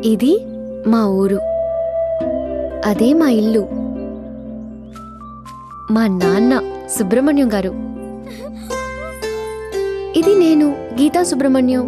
ఇది మా ఊరు అదే మా ఇల్లు మా నాన్న సుబ్రహ్మణ్యం గారు ఇది నేను గీతా సుబ్రహ్మణ్యం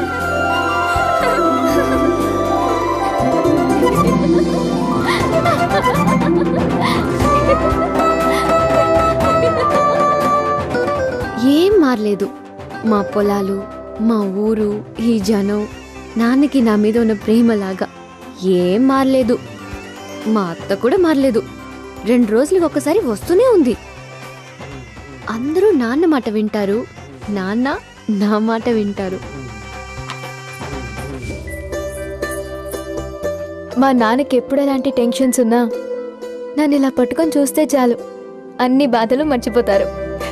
ఏం మారలేదు మా పొలాలు మా ఊరు ఈ జనం నాన్నకి నా మీద ఉన్న ప్రేమలాగా ఏం మారలేదు మా అత్త కూడా మారలేదు రెండు రోజులకి ఒకసారి వస్తూనే ఉంది అందరూ నాన్న మాట వింటారు నాన్న నా మాట వింటారు మా నాన్నకి ఎప్పుడు ఎలాంటి టెన్షన్స్ ఉన్నా నన్ను ఇలా పట్టుకొని చూస్తే చాలు అన్ని బాధలు మర్చిపోతారు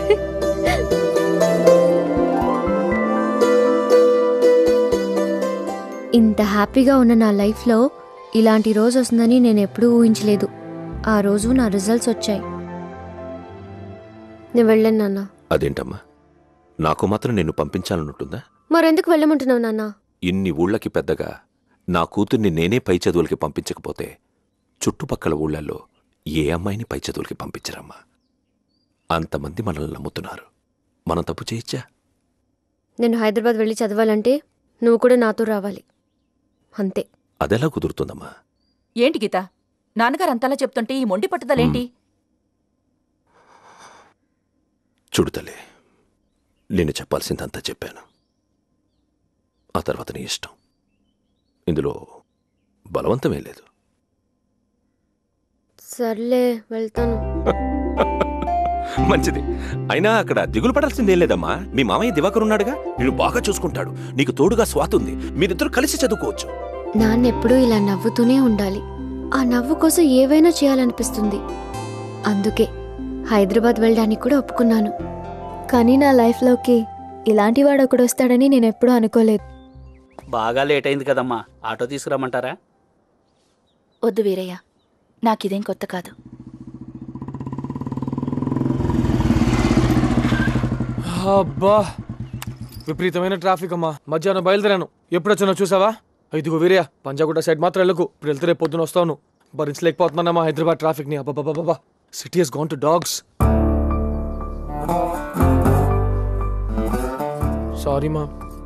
ఇంత హ్యాపీగా ఉన్న నా లైఫ్లో ఇలాంటి రోజు వస్తుందని నేను ఎప్పుడూ ఊహించలేదు ఆ రోజు నా రిజల్ట్స్ వచ్చాయి నేను వెళ్ళాను నాన్న అదేంటమ్మా నాకు మాత్రం నిన్ను పంపించాలనుంటుందా మరెందుకు వెళ్ళమంటున్నావు నాన్న ఇన్ని ఊళ్ళకి పెద్దగా నా కూతుర్ని నేనే పై చదువులకి పంపించకపోతే చుట్టుపక్కల ఊళ్ళల్లో ఏ అమ్మాయిని పై చదువులకి పంపించరమ్మా అంతమంది మనల్ని నమ్ముతున్నారు మనం తప్పు చేయొచ్చా నేను హైదరాబాద్ వెళ్ళి చదవాలంటే నువ్వు కూడా నాతో రావాలి అంతే అదెలా కుదురుతుందమ్మా ఏంటి గీత నాన్నగారు అంతలా చెప్తుంటే ఈ మొండి పట్టుదలేంటి చూడు తల్లి నేను చెప్పాల్సిందంతా చెప్పాను ఆ తర్వాత నీ ఇష్టం ఇందులో బలవంతమే లేదు సర్లే వెళ్తాను మంచిది అయినా అక్కడ దిగులు పడాల్సిందేం లేదమ్మా మీ మామయ్య దివాకర్ ఉన్నాడుగా నిన్ను బాగా చూసుకుంటాడు నీకు తోడుగా స్వాతి ఉంది మీరిద్దరు కలిసి చదువుకోవచ్చు నాన్న ఎప్పుడూ ఇలా నవ్వుతూనే ఉండాలి ఆ నవ్వు కోసం ఏవైనా చేయాలనిపిస్తుంది అందుకే హైదరాబాద్ వెళ్ళడానికి కూడా ఒప్పుకున్నాను కానీ నా లైఫ్లోకి ఇలాంటి వాడు ఒకడు వస్తాడని నేను ఎప్పుడూ అనుకోలేదు బాగా లేట్ అయింది కదమ్మా ఆటో తీసుకురమ్మంటారా వద్దు వీరయ్య నాకిదేం కొత్త కాదు అబ్బా విపరీతమైన ట్రాఫిక్ అమ్మా మధ్యాహ్నం బయలుదేరాను ఎప్పుడు వచ్చినా చూసావా ఇదిగో వీరయ్య పంజాగుట్ట సైడ్ మాత్రం వెళ్ళకు ఇప్పుడు వెళ్తే రేపు పొద్దున వస్తాను భరించలేకపోతున్నానమ్మా హైదరాబాద్ ట్రాఫిక్ ని అబ్బాబాబా city has gone to dogs sorry మా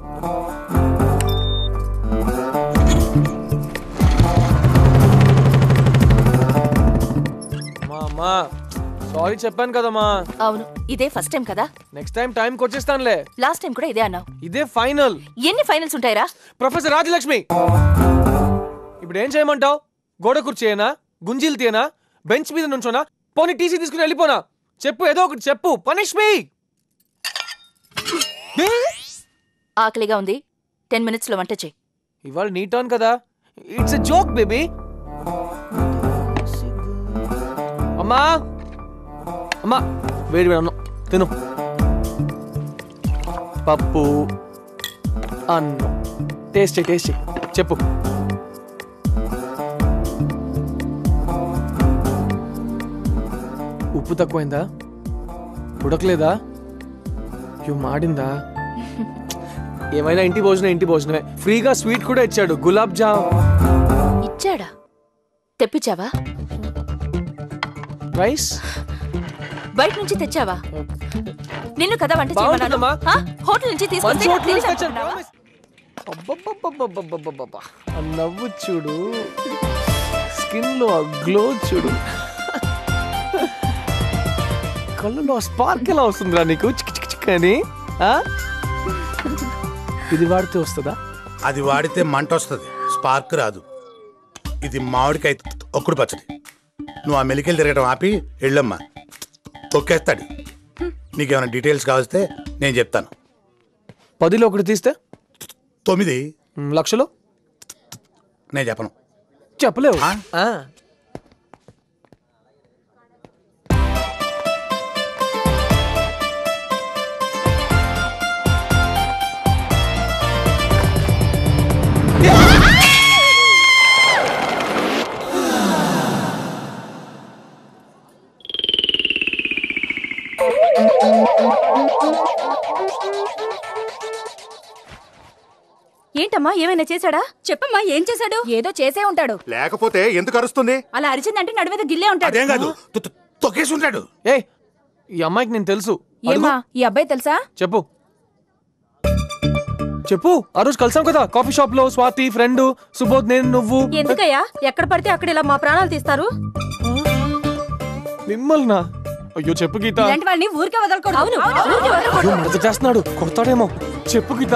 అమ్మా అమ్మా సారీ చెప్పాను కదమ్మా అవును ఇదే ఫస్ట్ టైం కదా నెక్స్ట్ టైం టైంకి వచ్చేస్తానులే లాస్ట్ టైం కూడా ఇదే అన్నావు ఇదే ఫైనల్ ఎన్ని ఫైనల్స్ ఉంటాయిరా ప్రొఫెసర్ రాజలక్ష్మి ఇప్పుడు ఏం చేయమంటావు గోడ కుర్చీయేనా గుంజీలు తీయనా బెంచ్ మీద నుంచోనా పోనీ టీసీ తీసుకుని వెళ్ళిపోనా చెప్పు ఏదో ఒకటి చెప్పు పనిష్ మీ ఆకలిగా ఉంది టెన్ మినిట్స్ లో వంట చేయి ఇవాళ నీ టర్న్ కదా ఇట్స్ ఎ జోక్ బేబీ అమ్మా అమ్మా వేడి వేడి అన్నం తిను పప్పు అన్నం టేస్ట్ చేయి టేస్ట్ చేయి చెప్పు ఉప్పు తక్కువైందా ఉడకలేదా యు మాడిందా ఏమైనా ఇంటి భోజనం ఇంటి భోజనమే ఫ్రీగా స్వీట్ కూడా ఇచ్చాడు గులాబ్ జామ్ ఇచ్చాడా తెప్పించావా రైస్ బయట నుంచి తెచ్చావా నిన్ను కదా వంట చేయమన్నాను బాగుంటుందమ్మా. ఆ? హోటల్ నుంచి తీసుకొస్తే మంచి నాకు హోటల్ నుంచి తెలియదు తెచ్చాను, అనుకున్నావా? promise. అబ్బబ్బబ్బబ్బబ్బబ్బబ్బబ్బ. ఆ నవ్వు చూడు స్కిన్ లో ఆ గ్లో చూడు కళ్ళలో ఆ స్పార్క్ ఎలా వస్తుందిరా నీకు చిక్ చిక్ చిక్ అని ఆ? ఇది వాడితే వస్తుందా అది వాడితే మంట వస్తుంది స్పార్క్ రాదు ఇది మామిడికాయ ఒక్కడు పచ్చడి నువ్వు ఆ మెలికలు తిరగడం ఆపి వెళ్ళమ్మా తొక్కేస్తాడు నీకేమైనా డీటెయిల్స్ కావస్తే నేను చెప్తాను పదిలో ఒకటి తీస్తే తొమ్మిది మ్, లక్షలు నేను చెప్పను చెప్పలేవు ఆ? ఆ. ఏంటమ్మా ఏమైంది ఏమైనా చేశాడా చెప్పమ్మా ఏం చేశాడు ఏదో చేసే ఉంటాడు లేకపోతే ఎందుకు అరుస్తుంది అలా అరిచిందంటే నడుమీద గిల్లే ఉంటాడు అదేం కాదు తొ- తొ- తొక్కేసి ఉంటాడు ఏ ఈ అమ్మాయికి నేను తెలుసు అడుగు. ఏమా ఈ అబ్బాయి తెలుసా చెప్పు చెప్పు ఆ రోజు కలిసాం కదా కాఫీ షాప్ లో స్వాతి ఫ్రెండ్ సుబోధ్ నేను నువ్వు ఎందుకయ్యా ఎక్కడ పడితే అక్కడ ఇలా మా ప్రాణాలు తీస్తారు మిమ్మల్నా అయ్యో చెప్పు గీత ఇలాంటి వాడిని ఊరికే వదలకూడదు అవును ఊరికే వదలకూడదు. అయ్యో మడత చేస్తున్నాడు కొడతాడేమో చెప్పు గీత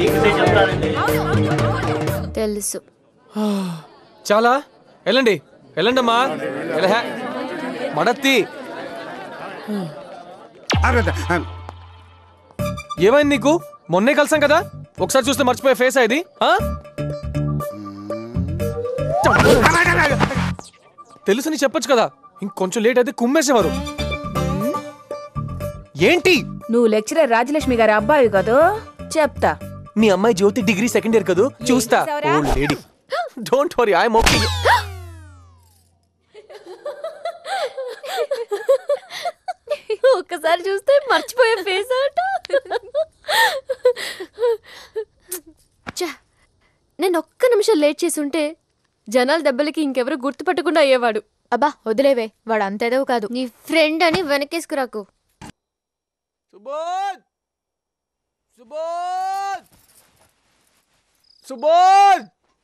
తెలుసు చాలా వెళ్ళండి వెళ్ళండి అమ్మా వెళ్ళహే. మడత్తి అరే, ఆ, ఏమైంది నీకు మొన్నే కలిసాం కదా ఒకసారి చూస్తే మర్చిపోయే ఫేస్ ఇది ఆ? తెలుసని చెప్పొచ్చు కదా ఇంకొంచెం లేట్ అయితే కుమ్మేసేవారు ఏంటి నువ్వు లెక్చరర్ రాజలక్ష్మి గారి అబ్బాయి కదూ చెప్తా మీ అమ్మాయి జ్యోతి డిగ్రీ సెకండ్ ఇయర్ కదా చూస్తా చేసావురా? Oh lady don't worry I'm okay ఒక్కసారి చూస్తే మర్చిపోయే ఫేస్ అట ఛ, నేను ఒక్క నిమిషం లేట్ చేసి ఉంటే జనాల దెబ్బలకి ఇంకెవరు గుర్తుపట్టకుండా అయ్యేవాడు అబ్బా వదిలేవే వాడు అంతేదో కాదు నీ ఫ్రెండ్ అని వెనకేసుకురాకు సుబోధ్ సుబోధ్ సుబోధ్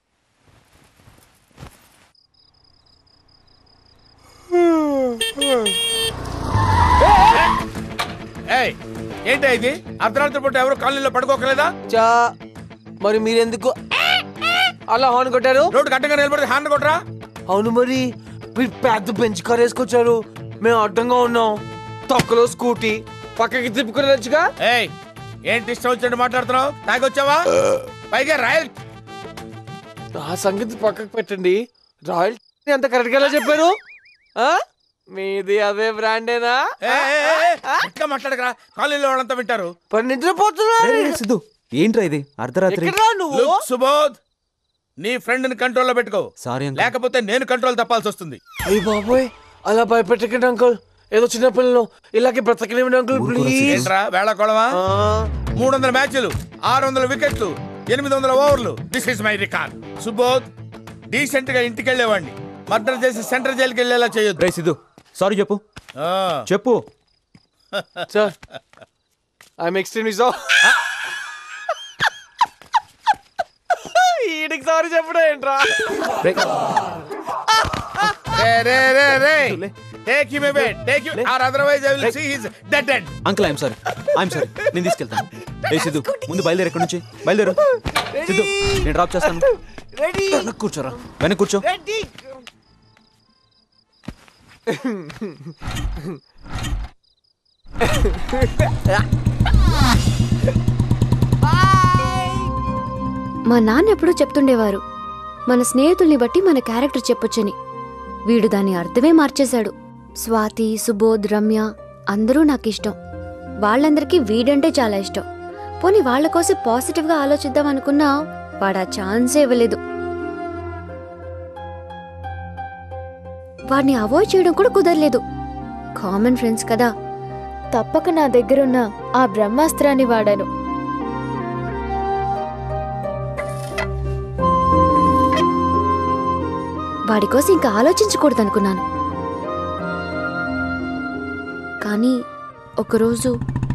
ఏయ్ ఏంటి ఇది అర్ధరాత్రి పూట ఎవరు కాలనీలో పడుకోకలేదా చా మరి మీరెందుకు అలా హార్న్ కొట్టారు రోడ్డు గడ్డంగా నిలబడితే హ్యాండ్ కొట్టరా అవును మరి మీరు పెద్ద బెంచ్ కార్ వేసుకొచ్చారు మేము అడ్డంగా ఉన్నాం తొక్కలో స్కూటీ పక్కకి తిప్పుకుని వచ్చుగా ఏయ్ ఏంటి ఇష్టం వచ్చినట్టు మాట్లాడుతున్నావు తాగొచ్చావా పైగా రాయల్ ఆ సంగతి పక్కకు పెట్టండి రాయల్ అంత కరెక్ట్ గా ఎలా చెప్పారు ఆ? మీది అదే బ్రాండేనా ఎట్లా మాట్లాడకరా కాలనీలో వాళ్ళంతా వింటారు పని నిద్రపోతున్నారు సిద్ధు ఏంట్రా ఇది అర్ధరాత్రి ఎక్కడ్రా నువ్వు లుక్ సుబోధ్ నీ ఫ్రెండ్ ని కంట్రోల్లో పెట్టుకో సారీ అంకుల్ లేకపోతే నేను కంట్రోల్ తప్పాల్సి వస్తుంది అయ్యి బాబోయ్ అలా భయపెట్టకండి అంకుల్ ఏదో చిన్న పిల్లలు ఇలాగే బ్రతకనివ్వండి అంకుల్ ప్లీజ్ ఏంట్రా వేళకోళమా మూడు వందల మ్యాచ్లు ఆరు వందల వికెట్లు ఎనిమిది వందల ఓవర్లు this is my record Subodh decent గా ఇంటికి వెళ్ళేవాడిని మర్డర్ చేసి సెంట్రల్ జైలుకి వెళ్ళేలా చేయొద్దు రే సిద్ధు సారీ చెప్పు ఆ. చెప్పు సార్ ఐఎమ్ ఎక్స్ట్రీమ్లీ సో ఈడికి సారీ చెప్పడం ఏంట్రా రే రే రే రే రే take him away take him or otherwise I will see his dead end uncle I'm sorry I'm sorry నేను తీసుకెళ్తాను ఏ సిద్ధు ముందు బయలుదేరు ఎక్కడి నుంచి బయలుదేరు సిద్ధు నేను డ్రాప్ చేస్తాను వెనక్కి కూర్చోరా వెనక్కి కూర్చో మా నాన్న ఎప్పుడూ చెప్తుండేవారు మన స్నేహితుల్ని బట్టి మన క్యారెక్టర్ చెప్పొచ్చని వీడు దాని అర్థమే మార్చేశాడు స్వాతి సుబోధ్ రమ్య అందరూ నాకు ఇష్టం వాళ్ళందరికీ వీడంటే చాలా ఇష్టం పోనీ వాళ్ళ కోసం పాజిటివ్గా ఆలోచిద్దాం అనుకున్నా వాడు ఆ ఛాన్సే ఇవ్వలేదు వాడిని అవాయిడ్ చేయడం కూడా కుదరలేదు కామన్ ఫ్రెండ్స్ కదా తప్పక నా దగ్గరున్న ఆ బ్రహ్మాస్త్రాన్ని వాడాను వాడి కోసం ఇంకా ఆలోచించకూడదు అనుకున్నాను కానీ ఒకరోజు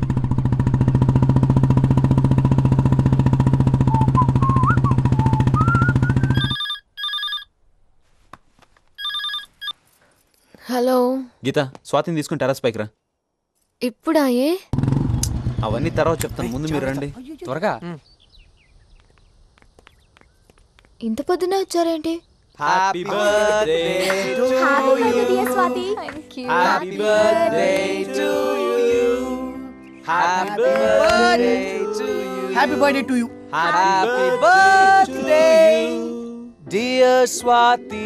హలో గీత స్వాతిని తీసుకుని టెరస్ పైకి రా ఇప్పుడా ఏ అవన్నీ తర్వాత చెప్తాను ముందు మీరు రండి త్వరగా ఇంత పొద్దునే వచ్చారేంటి happy birthday Swathi happy birthday to you happy birthday to you happy birthday to you happy birthday dear Swathi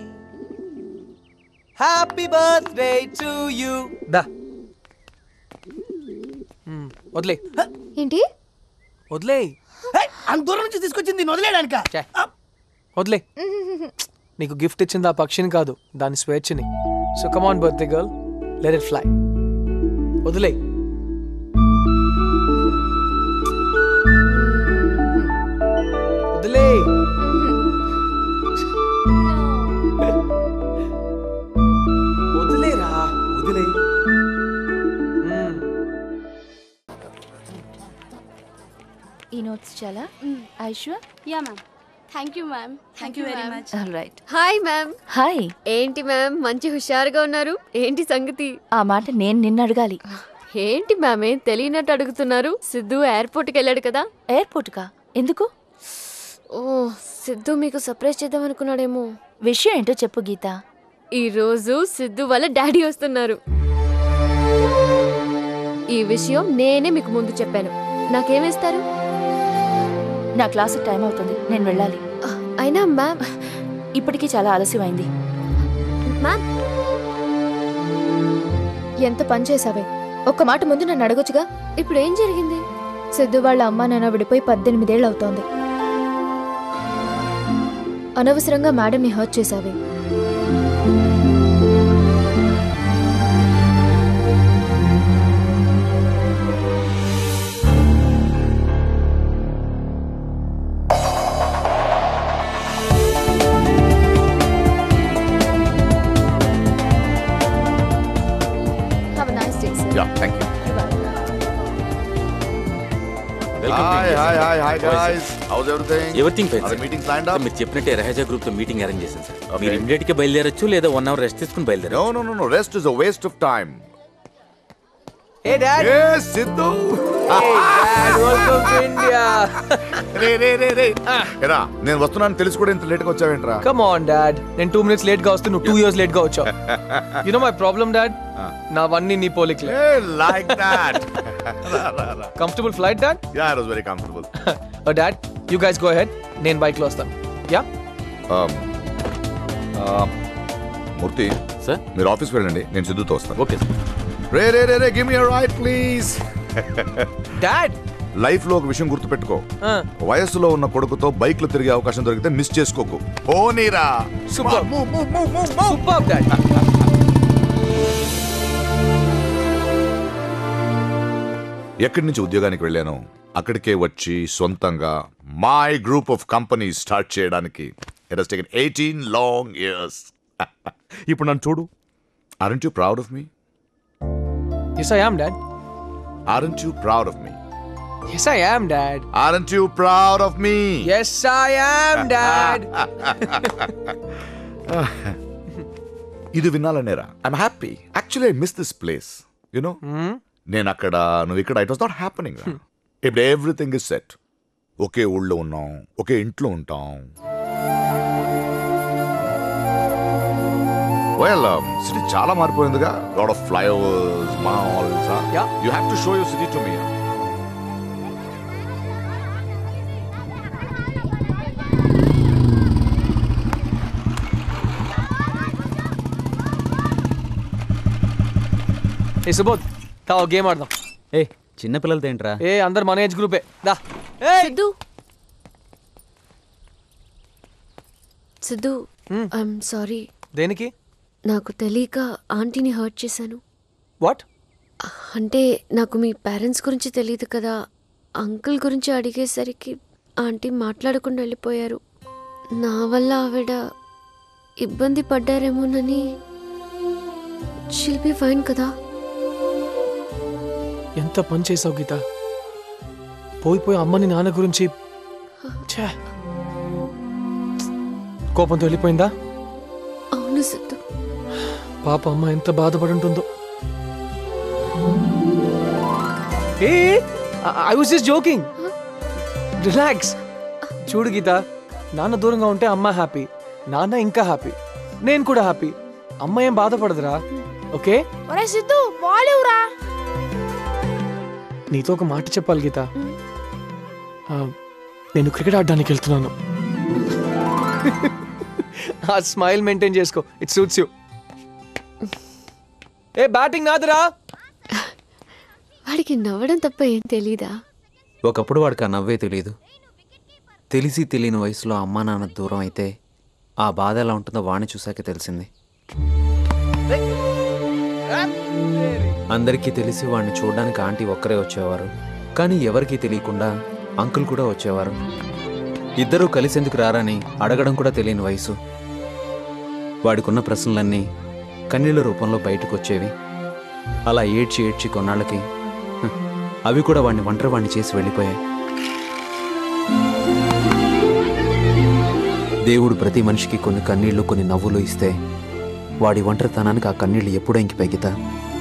happy birthday to you దా వదిలే ఏంటి వదిలే అంత దూరం నుంచి తీసుకొచ్చింది దీన్ని వదిలేయడానిక వదిలే నీకు గిఫ్ట్ ఇచ్చింది ఆ పక్షిని కాదు దాని స్వేచ్ఛని so come on birthday girl let it fly వదిలే వదిలే Aishwarya ma'am thank you ma'am thank you very much right hi ma'am hi ఏంటి మ్యామ్ మంచి హుషారుగా ఉన్నారు ఏంటి సంగతి ఆ మాట నేను నిన్ను అడగాలి ఏంటి మ్యామ్ ఏం తెలియనట్టు అడుగుతున్నారు సిద్ధు ఎయిర్పోర్ట్కి వెళ్ళాడు కదా ఎయిర్పోర్ట్కా ఎందుకు ఓ సిద్ధు మీకు సర్ప్రైజ్ చేద్దాం అనుకున్నాడేమో విషయం ఏంటో చెప్పు గీత ఈ రోజు సిద్ధు వాళ్ళ డాడీ వస్తున్నారు ఈ విషయం నేనే మీకు ముందు చెప్పాను నాకేమిస్తారు నా క్లాసుకి టైం అవుతుంది నేను వెళ్ళాలి అయినా మ్యామ్ ఇప్పటికీ చాలా ఆలస్యమైంది మ్యామ్ ఎంత పని చేసావే ఒక్క మాట ముందు నన్ను అడగొచ్చుగా ఇప్పుడు ఏం జరిగింది సిద్ధు వాళ్ళ అమ్మ నాన్న విడిపోయి పద్దెనిమిదేళ్ళు అవుతోంది అనవసరంగా మేడంని హర్ట్ చేశావే Have a nice day, sir. Yeah, thank you. Hi hi hi hi guys how's everything everything fine are sir meetings lined up మీరు చెప్పినట్టే రహజా గ్రూప్ తో మీటింగ్ అరేంజ్ చేశాను సార్ Okay. మీరు ఇమీడియట్ గా బయలుదేరొచ్చు లేదా వన్ అవర్ రెస్ట్ తీసుకుని బయలుదేరు no no no no rest is a waste of time ఏ డాడ్ ఏ సిద్ధు వెల్కమ్ టు ఇండియా రే రే రే రే ఎరా నేను వస్తున్నాను తెలిసి కూడా ఇంత లేట్ గా వచ్చావేంట్రా కమ్ ఆన్ డాడ్ నేను టూ మినిట్స్ లేట్ గా వస్తే నువ్వు టూ ఇయర్స్ లేట్ గా వచ్చావు you know my problem dad నావన్నీ నీ పోలికలే ఏ like that comfortable flight dad yeah it was very comfortable dad you guys go head నేను బైక్ లో వస్తాను యా మూర్తి సార్ మీరు ఆఫీస్కి వెళ్ళండి నేను సిద్ధుతో వస్తాను ఓకే సార్ రే రే రే రే give me right please dad life లో ఒక విషయం గుర్తుపెట్టుకో వయస్సులో ఉన్న కొడుకుతో బైక్ లో తిరిగే అవకాశం దొరికితే మిస్ చేసుకోకు పోనీరా సూపర్ సూపర్ డాడ్ ఎక్కడి నుంచి ఉద్యోగానికి వెళ్ళాను అక్కడికే వచ్చి సొంతంగా my group of company start చేయడానికి it has taken eighteen long years ఇప్పుడు నన్ను చూడు aren't you proud of me yes I am dad aren't you proud of me yes I am dad aren't you proud of me yes I am dad ఇది వినాలనేరా I'm happy actually I miss this place you know నేను అక్కడ నువ్వు ఇక్కడ it was not happening ఇప్పుడు everything is set ఒకే ఊళ్ళో ఉన్నాం ఒకే ఇంట్లో ఉంటాం వెల్ సిటీ చాలా మారిపోయిందిగా lot of flyovers malls you have to show your city to me ఏ సుబోధ్ తా గేమ్ ఆడదాం ఏ చిన్న పిల్లలతో ఏంట్రా ఏ అందరు మన ఏజ్ గ్రూపే దా సిద్ధు సిద్ధు ఐఎమ్ సారీ దేనికి నాకు తెలియక ఆంటీని హర్ట్ చేశాను వాట్ అంటే నాకు మీ పేరెంట్స్ గురించి తెలియదు కదా అంకుల్ గురించి అడిగేసరికి ఆంటీ మాట్లాడకుండా వెళ్ళిపోయారు నా వల్ల ఆవిడ ఇబ్బంది పడ్డారేమోనని షిల్ బి ఫైన్ కదా ఎంత పని చేసావు గీత పోయి పోయి అమ్మని నాన్న గురించి ఛే. కోపంతో వెళ్ళిపోయిందా అవును సిద్ధు పాప అమ్మ ఎంత బాధపడి ఉంటుందో A I was just joking relax చూడు గీత నాన్న దూరంగా ఉంటే అమ్మ హ్యాపీ నాన్న ఇంకా హ్యాపీ నేను కూడా హ్యాపీ అమ్మ ఏం బాధపడదురా ఓకే ఒరే సిద్ధు బాలేవురా నీతో ఒక మాట చెప్పాలి గీత ఆ, నేను క్రికెట్ ఆడడానికి వెళ్తున్నాను ఆ స్మైల్ మెయింటైన్ చేసుకో ఇట్ సూట్స్ యూ ఏ బ్యాటింగ్ నాదురా వాడికి నవ్వడం తప్ప ఏం తెలీదా ఒకప్పుడు వాడికి ఆ నవ్వే తెలియదు తెలిసి తెలియని వయసులో అమ్మా నాన్న దూరం అయితే ఆ బాధ ఎలా ఉంటుందో వాణ్ణి చూశాకే తెలిసింది అందరికీ తెలిసి వాడిని చూడడానికి ఆంటీ ఒక్కరే వచ్చేవారు కానీ ఎవరికీ తెలియకుండా అంకుల్ కూడా వచ్చేవారు ఇద్దరూ కలిసేందుకు రారని అడగడం కూడా తెలియని వయసు వాడికున్న ప్రశ్నలన్నీ కన్నీళ్ళ రూపంలో బయటకు వచ్చేవి అలా ఏడ్చి ఏడ్చి కొన్నాళ్ళకి హ, అవి కూడా వాడిని ఒంటరి వాడిని చేసి వెళ్ళిపోయాయి దేవుడు ప్రతి మనిషికి కొన్ని కన్నీళ్లు కొన్ని నవ్వులు ఇస్తే వాడి ఒంటరితనానికి ఆ కన్నీళ్లు ఎప్పుడో ఇంకి పెగితా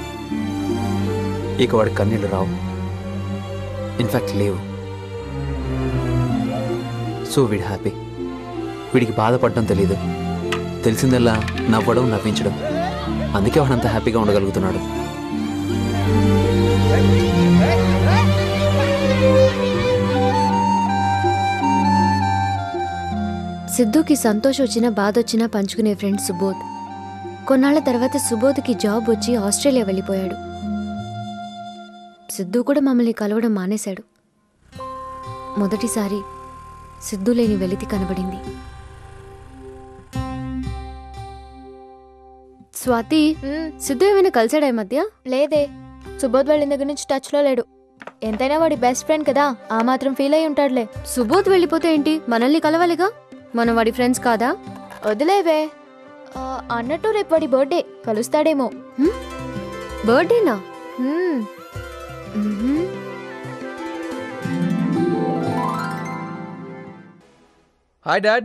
ఇక వాడి కన్నీళ్లు రావు ఇన్ఫ్యాక్ట్ లేవు సో వీడు హ్యాపీ వీడికి బాధపడడం తెలీదు తెలిసిందల్లా నవ్వడం నవ్వించడం అందుకే వాడంత హ్యాపీగా ఉండగలుగుతున్నాడు సిద్ధుకి సంతోష్ వచ్చినా బాధ వచ్చినా పంచుకునే ఫ్రెండ్ సుబోధ్ కొన్నాళ్ల తర్వాత సుబోధ్కి జాబ్ వచ్చి ఆస్ట్రేలియా వెళ్ళిపోయాడు సిద్ధు కూడా మమ్మల్ని కలవడం మానేశాడు మొదటిసారి సిద్ధు లేని వెలితి కనబడింది స్వాతి సిద్ధు ఏమైనా కలిసాడా ఈ మధ్య లేదే సుబోధ్ వాళ్ళ దగ్గర నుంచి టచ్లో లేడు ఎంతైనా వాడి బెస్ట్ ఫ్రెండ్ కదా ఆ మాత్రం ఫీల్ అయి ఉంటాడులే సుబోధ్ వెళ్ళిపోతే ఏంటి మనల్ని కలవాలిగా మనం వాడి ఫ్రెండ్స్ కాదా వదిలేవే ఆ, అన్నట్టు రేపు వాడి బర్త్డే కలుస్తాడేమో బర్త్డేనా hmm. Hi dad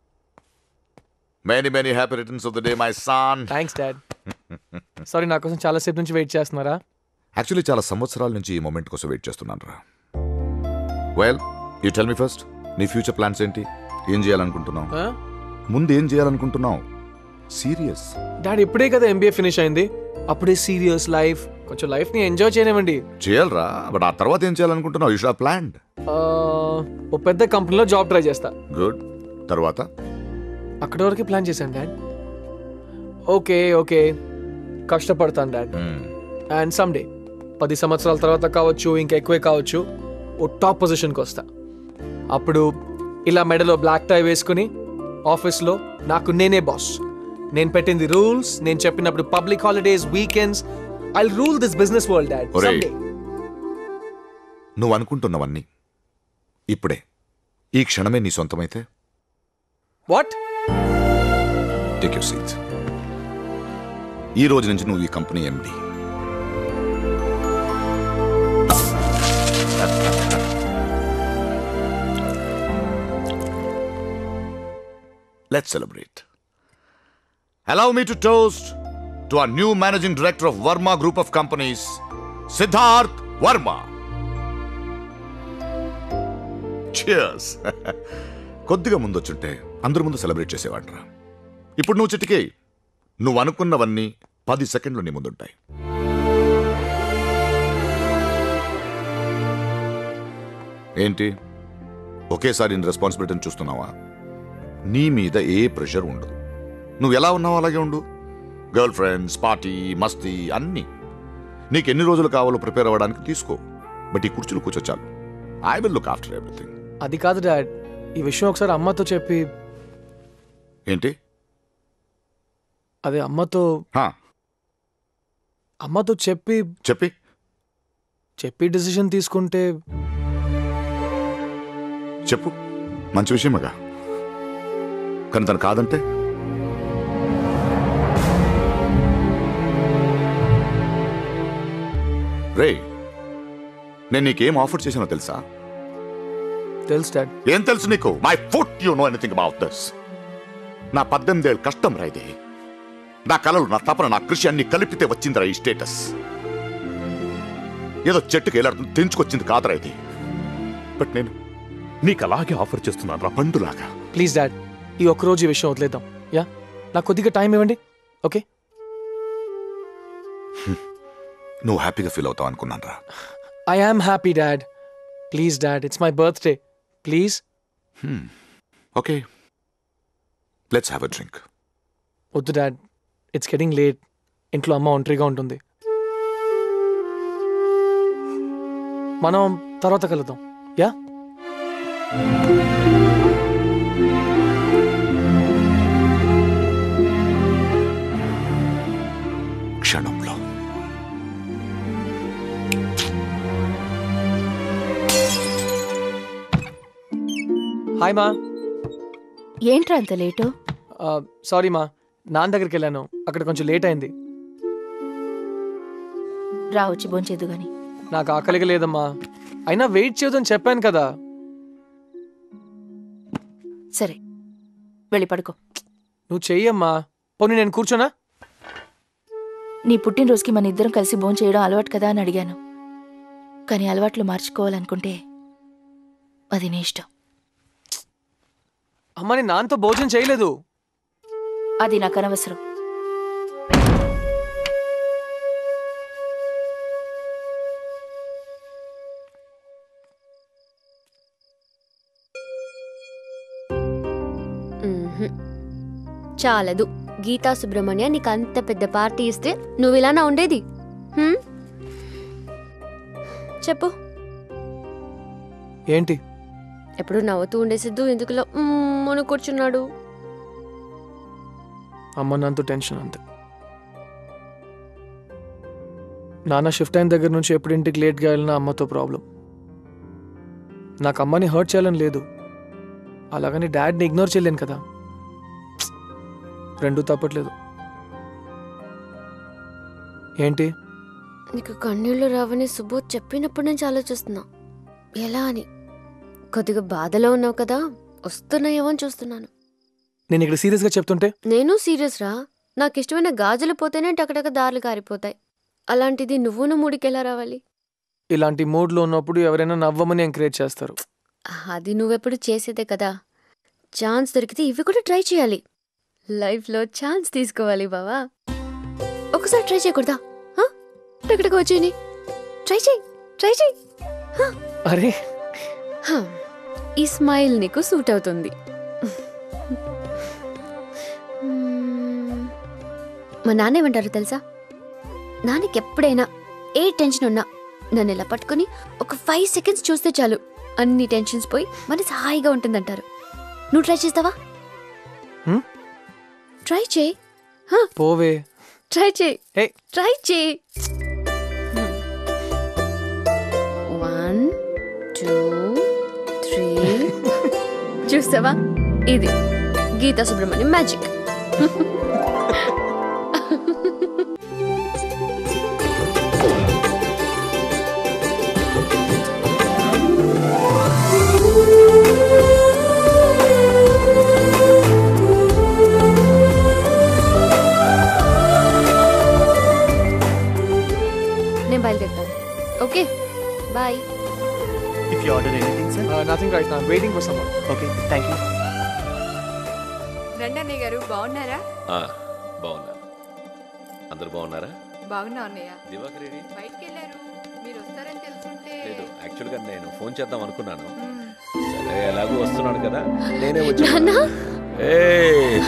many many happy returns of the day my son thanks dad sorry నా కోసం చాలా సేపు నుంచి వెయిట్ చేస్తున్నారా యాక్చువల్లీ చాలా సంవత్సరాల నుంచి ఈ మూమెంట్ కోసం వెయిట్ చేస్తున్నాను రా well you tell me first నీ ఫ్యూచర్ ప్లాన్స్ ఏంటి ఏం చేయాలనుకుంటున్నావు Huh? ముందు ఏం చేయాలనుకుంటున్నావు సీరియస్ డాడ్ ఇప్పుడే కదా ఎంబీఏ ఫినిష్ అయింది అప్పుడే సీరియస్ లైఫ్ కొంచెం లైఫ్ ని ఎంజాయ్ చేయనివ్వండి చేయాలరా బట్ ఆ తర్వాత ఏం చేయాలనుకుంటున్నావు యూ షుడ్ ప్లాన్ ఆ, ఓ పెద్ద కంపెనీలో జాబ్ ట్రై చేస్తా గుడ్ తర్వాత అక్కడి వరకు ప్లాన్ చేశాను డాడ్ ఓకే ఓకే కష్టపడతాను డాడ్ అండ్ సమ్డే పది సంవత్సరాల తర్వాత కావచ్చు ఇంకా ఎక్కువే కావచ్చు ఓ టాప్ పొజిషన్కి వస్తా అప్పుడు ఇలా మెడలో బ్లాక్ టై వేసుకుని ఆఫీస్లో నాకు నేనే బాస్ నేను పెట్టింది రూల్స్ నేను చెప్పినప్పుడు public holidays weekends I rule this business world dad ఒరేయ్. సమ్డే నువ్వు అనుకుంటున్నవన్నీ ఇప్పుడే ఈ క్షణమే నీ సొంతమైతే వాట్ టేక్ యూర్ సీట్ ఈ రోజు నుంచి నువ్వు ఈ company MD let's celebrate Allow me to toast to our new managing director of Verma Group of Companies, Siddharth Verma. Cheers. కొద్దిగా ముందు వచ్చుంటే అందరి ముందు సెలబ్రేట్ చేసేవాడ్రా ఇప్పుడు నువ్వు చిటికే నువ్వు అనుకున్నవన్నీ పది సెకండ్లు నీ ముందుంటాయి ఏంటి ఒకేసారి నీ రెస్పాన్సిబిలిటీని చూస్తున్నావా నీ మీద ఏ ప్రెషర్ ఉండదు నువ్వు ఎలా ఉన్నావో అలాగే ఉండు గర్ల్ ఫ్రెండ్స్ పార్టీ మస్తీ అన్నీ నీకు ఎన్ని రోజులు కావాలో ప్రిపేర్ అవ్వడానికి తీసుకో బట్ ఈ కుర్చీలు కూర్చోచాలు I will look after everything అది కాదు డాడ్ ఈ విషయం ఒకసారి అమ్మతో చెప్పి ఏంటి అదే అమ్మతో హా, అమ్మతో చెప్పి చెప్పి చెప్పి డిసిషన్ తీసుకుంటే చెప్పు మంచి విషయమేగా కానీ తను కాదంటే రే నేను నీకేం ఆఫర్ చేశానో తెలుసా తెలుసు డాడ్ ఏం తెలుసు నీకు my foot you know anything about this నా పద్దెనిమిదేళ్ళు కష్టం రా ఇది నా కలలు నా తపన నా కృషి అన్ని కలిపితే వచ్చిందిరా ఈ స్టేటస్ ఏదో చెట్టుకి ఎలాడుతుంది తెంచుకొచ్చింది కాదురా ఇది బట్ నేను నీకు అలాగే ఆఫర్ చేస్తున్నాను రా పండులాగా ప్లీజ్ డాడ్ ఈ ఒక్కరోజు ఈ విషయం వదిలేద్దాం యా నాకు కొద్దిగా టైం ఇవ్వండి ఓకే నువ్వు హ్యాపీగా ఫీల్ అవుతావు అనుకున్నాను రా I am happy dad please dad it's my birthday please okay let's have a drink వద్దు డాడ్ ఇట్స్ గెటింగ్ లేట్ ఇంట్లో అమ్మ ఒంటరిగా ఉంటుంది మనం తర్వాత కలుద్దాం యా క్షణంలో హాయ్ మా ఏంట్రా అంత లేటు సారీ మా నాన్న దగ్గరికి వెళ్ళాను అక్కడ కొంచెం లేట్ అయింది రా వచ్చి భోంచేదు గాని నాకు ఆకలిగా లేదమ్మా అయినా వెయిట్ చేయొద్దని చెప్పాను కదా సరే వెళ్ళి పడుకో నువ్వు చెయ్యమ్మా పోనీ నేను కూర్చోనా నీ పుట్టినరోజుకి మన ఇద్దరం కలిసి భోంచేయడం చేయడం అలవాటు కదా అని అడిగాను కానీ అలవాట్లు మార్చుకోవాలనుకుంటే అది నీ ఇష్టం అమ్మా నేను నాన్నతో భోజనం చేయలేదు అది నాకు అనవసరం మ్మ్హ్మ్. చాలదు గీతా సుబ్రహ్మణ్య నీకు అంత పెద్ద పార్టీ ఇస్తే నువ్వు ఇలానా ఉండేది హ్మ్? చెప్పు ఏంటి ఎప్పుడు నవ్వుతూ ఉండే సిద్ధు ఎందుకులో మన కూర్చున్నాడు అమ్మ నాన్నతో టెన్షన్ అంతే నాన్న షిఫ్ట్ అయిన దగ్గర నుంచి ఎప్పుడు ఇంటికి లేట్గా వెళ్ళినా అమ్మతో ప్రాబ్లం నాకు అమ్మని హర్ట్ చేయాలని లేదు అలాగని డాడ్ని ఇగ్నోర్ చేయలేను కదా రెండూ తప్పట్లేదు ఏంటి నీకు కన్నీళ్లు రావని సుబోధ్ చెప్పినప్పటి నుంచి ఆలోచిస్తున్నా ఎలా అని కొద్దిగా బాధలో ఉన్నావు కదా వస్తున్నాయేమో అని చూస్తున్నాను నేను ఇక్కడ సీరియస్గా చెప్తుంటే నేను సీరియస్ రా నాకు ఇష్టమైన గాజులు పోతేనే టకటక దారులు కారిపోతాయి అలాంటిది నువ్వును మూడికెలా రావాలి ఇలాంటి మూడ్లో ఉన్నప్పుడు ఎవరైనా నవ్వమని ఎంకరేజ్ చేస్తారు అది నువ్వెప్పుడు చేసేదే కదా ఛాన్స్ దొరికితే ఇవి కూడా ట్రై చేయాలి లైఫ్లో ఛాన్స్ తీసుకోవాలి బావా ఒకసారి ట్రై చేయకూడదా హా? టకటక వచ్చేయని ట్రై చేయి ట్రై చేయి హా. అరే హా. ఈ స్మైల్ నీకు సూట్ అవుతుంది మ్మ్. మా నాన్న ఏమంటారు తెలుసా నాన్నకి ఎప్పుడైనా ఏ టెన్షన్ ఉన్నా నన్ను ఇలా పట్టుకుని ఒక ఫైవ్ సెకండ్స్ చూస్తే చాలు అన్ని టెన్షన్స్ పోయి మనసు హాయిగా ఉంటుందంటారు నువ్వు ట్రై చేస్తావా హ్మ్? ట్రై చేయి హా, పోవే ట్రై చేయి హే ట్రై చేయి వన్ టూ త్రీ చూస్తావా ఇది గీతా సుబ్రహ్మణ్యం మ్యాజిక్ నేను బయలుదేరుతాను okay bye If you order anything, sir. Nothing right నా waiting for summer Okay, thank you. రండి అన్నయ్య గారు బాగున్నారా ఆ, బాగున్నా అందరు బాగున్నారా బాగున్నా అన్నయ్య దివాకర్ రెడీ బయటికి వెళ్ళారు మీరు వస్తారని తెలుసుంటే లేదు యాక్చువల్గా నేను ఫోన్ చేద్దాం అనుకున్నాను సరే ఎలాగో వస్తున్నాడు కదా నేనే వచ్చి నాన్న? ఏయ్!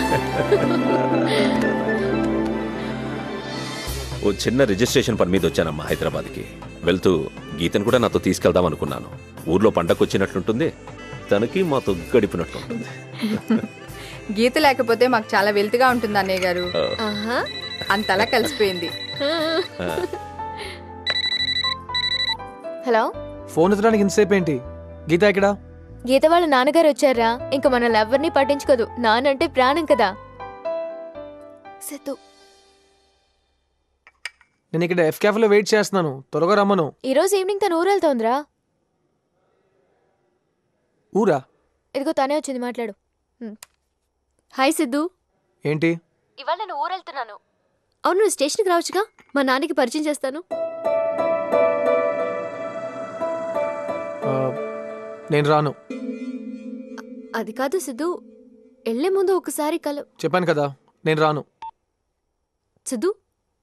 ఓ చిన్న రిజిస్ట్రేషన్ పని మీద వచ్చానమ్మా హైదరాబాద్కి వెళ్తూ గీతను కూడా నాతో తీసుకెళ్దాం అనుకున్నాను ఊర్లో పండగ వచ్చినట్లుంటుంది తనకి మాతో గడిపినట్లుంటుంది గీత లేకపోతే మాకు చాలా వెల్తిగా ఉంటుంది అన్నయ్య గారు ఆ. ఆహా అంతలా కలిసిపోయింది ఆ. హలో ఫోన్ ఎత్తడానికి ఇంతసేపు ఏంటి గీత ఇక్కడ గీత వాళ్ళ నాన్నగారు వచ్చారా ఇంకా మనల్ని ఎవరిని పట్టించుకోదు నానంటే ప్రాణం కదా సిద్ధు నేను ఇక్కడ ఎఫ్ క్యాఫ్లో వెయిట్ చేస్తున్నాను త్వరగా రమ్మను ఈరోజు ఈవినింగ్ తను ఊరు వెళ్తోందిరా ఊరా ఇదిగో తనే వచ్చింది మాట్లాడు హాయ్ సిద్ధు ఏంటి ఇవాళ నేను ఊరు వెళ్తున్నాను అవును నువ్వు స్టేషన్కి రావచ్చుగా మా నాన్నకి పరిచయం చేస్తాను ఆ, నేను రాను అది కాదు సిద్ధు వెళ్లే ముందు ఒకసారి కలు చెప్పాను కదా నేను రాను సిద్ధు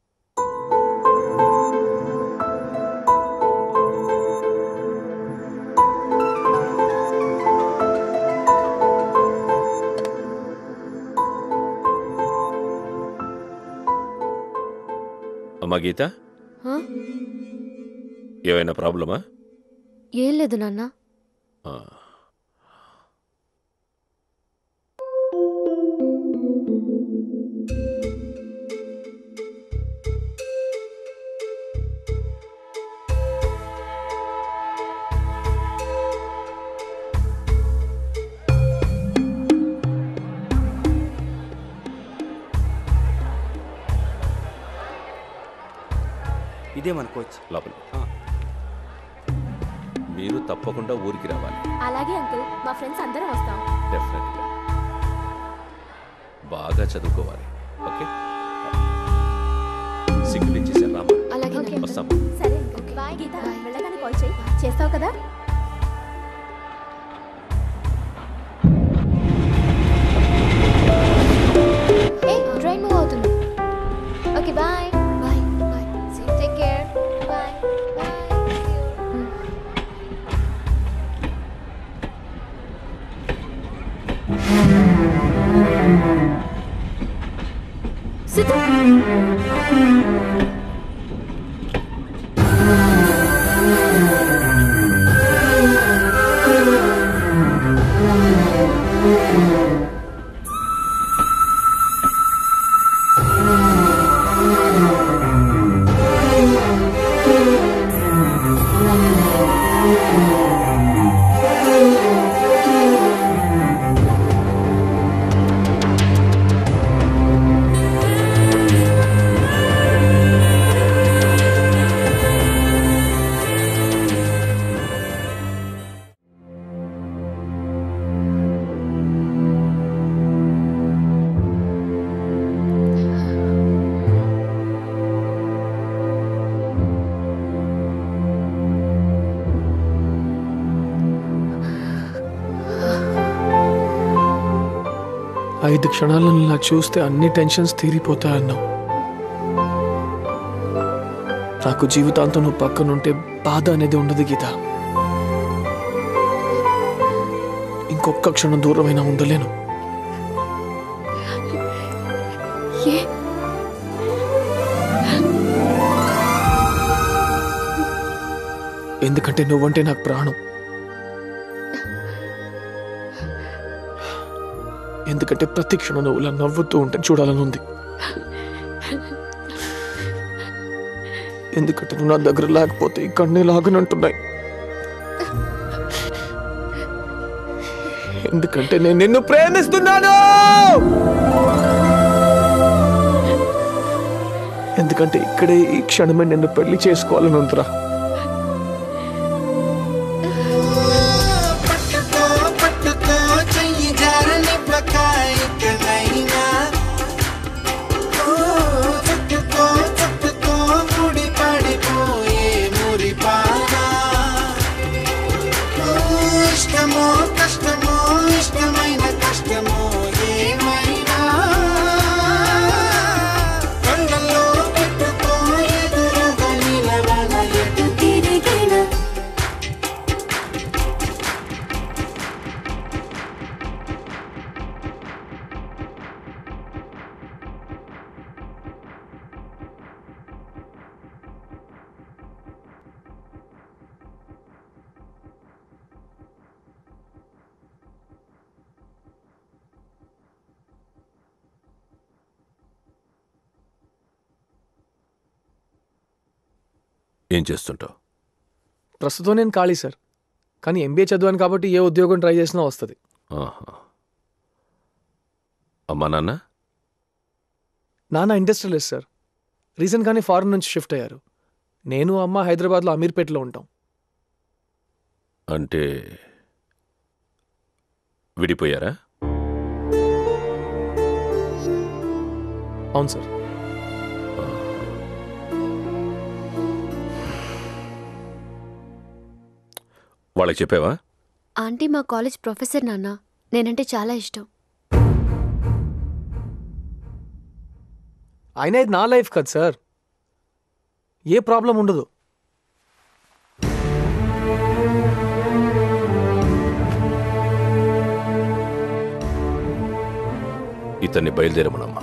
అమ్మా గీత హా? ఏమైనా ప్రాబ్లమా ఏం లేదు నాన్న ఆ. ఇదే మన కోచ్ లోపల మీరు తప్పకుండా ఊరికి రావాలి అలాగే అంకుల్ మా ఫ్రెండ్స్ అందరం వస్తాం డెఫినెట్గా బాగా చదువుకోవాలి ఓకే సిగ్గులు ఇచ్చేసాను రామా అలాగే వస్తాం సరే బాయ్ గీత వెళ్ళగానే కాల్ చేయి చేస్తావు కదా ఏ ట్రైన్ మూవ్ అవుతుంది okay bye bye bye take care bye ఐదు క్షణాలను ఇలా చూస్తే అన్ని టెన్షన్స్ తీరిపోతాయన్నావు నాకు జీవితాంతం నువ్వు పక్కనుంటే బాధ అనేది ఉండదు గీత ఇంకొక్క క్షణం దూరమైనా ఉండలేను ఏ ఎందుకంటే నువ్వంటే నాకు ప్రాణం ఎందుకంటే ప్రతి క్షణం నువ్వు ఇలా నవ్వుతూ ఉంటే చూడాలని ఉంది ఎందుకంటే నువ్వు నా దగ్గర లేకపోతే ఈ కన్నే లాగనంటున్నాయి ఎందుకంటే నేను నిన్ను ప్రేమిస్తున్నాను ఎందుకంటే ఇక్కడే ఈ క్షణమే నిన్ను పెళ్లి చేసుకోవాలని ఉందిరా పట్టుకో చెయ్యి జారనివ్వక ఇకనైనా ఓ, చుట్టుకో చుట్టుకో ముడి పడిపోయే మురిపానా ఓ, ఇష్టమో కష్టమో ఇష్టమైన కష్టమో ఏమైనా కళ్ళల్లో పెట్టుకో ఎదురుగా నిలవన ఎటు తిరిగినా ఏం చేస్తుంటావు ప్రస్తుతం నేను ఖాళీ సార్ కానీ ఎంబీఏ చదివాను కాబట్టి ఏ ఉద్యోగం ట్రై చేసినా వస్తుంది ఆహా. అమ్మా నాన్న నాన్న ఇండస్ట్రియలిస్ట్ సార్ రీసెంట్గానే ఫారెన్ నుంచి షిఫ్ట్ అయ్యారు నేను అమ్మ హైదరాబాద్లో అమీర్పేటలో ఉంటాం అంటే విడిపోయారా అవును సార్ వాళ్ళకి చెప్పావా ఆంటీ మా కాలేజ్ ప్రొఫెసర్ నాన్న నేనంటే చాలా ఇష్టం అయినా ఇది నా లైఫ్ కదా సార్ ఏ ప్రాబ్లం ఉండదు ఇతన్ని బయలుదేరమనమ్మా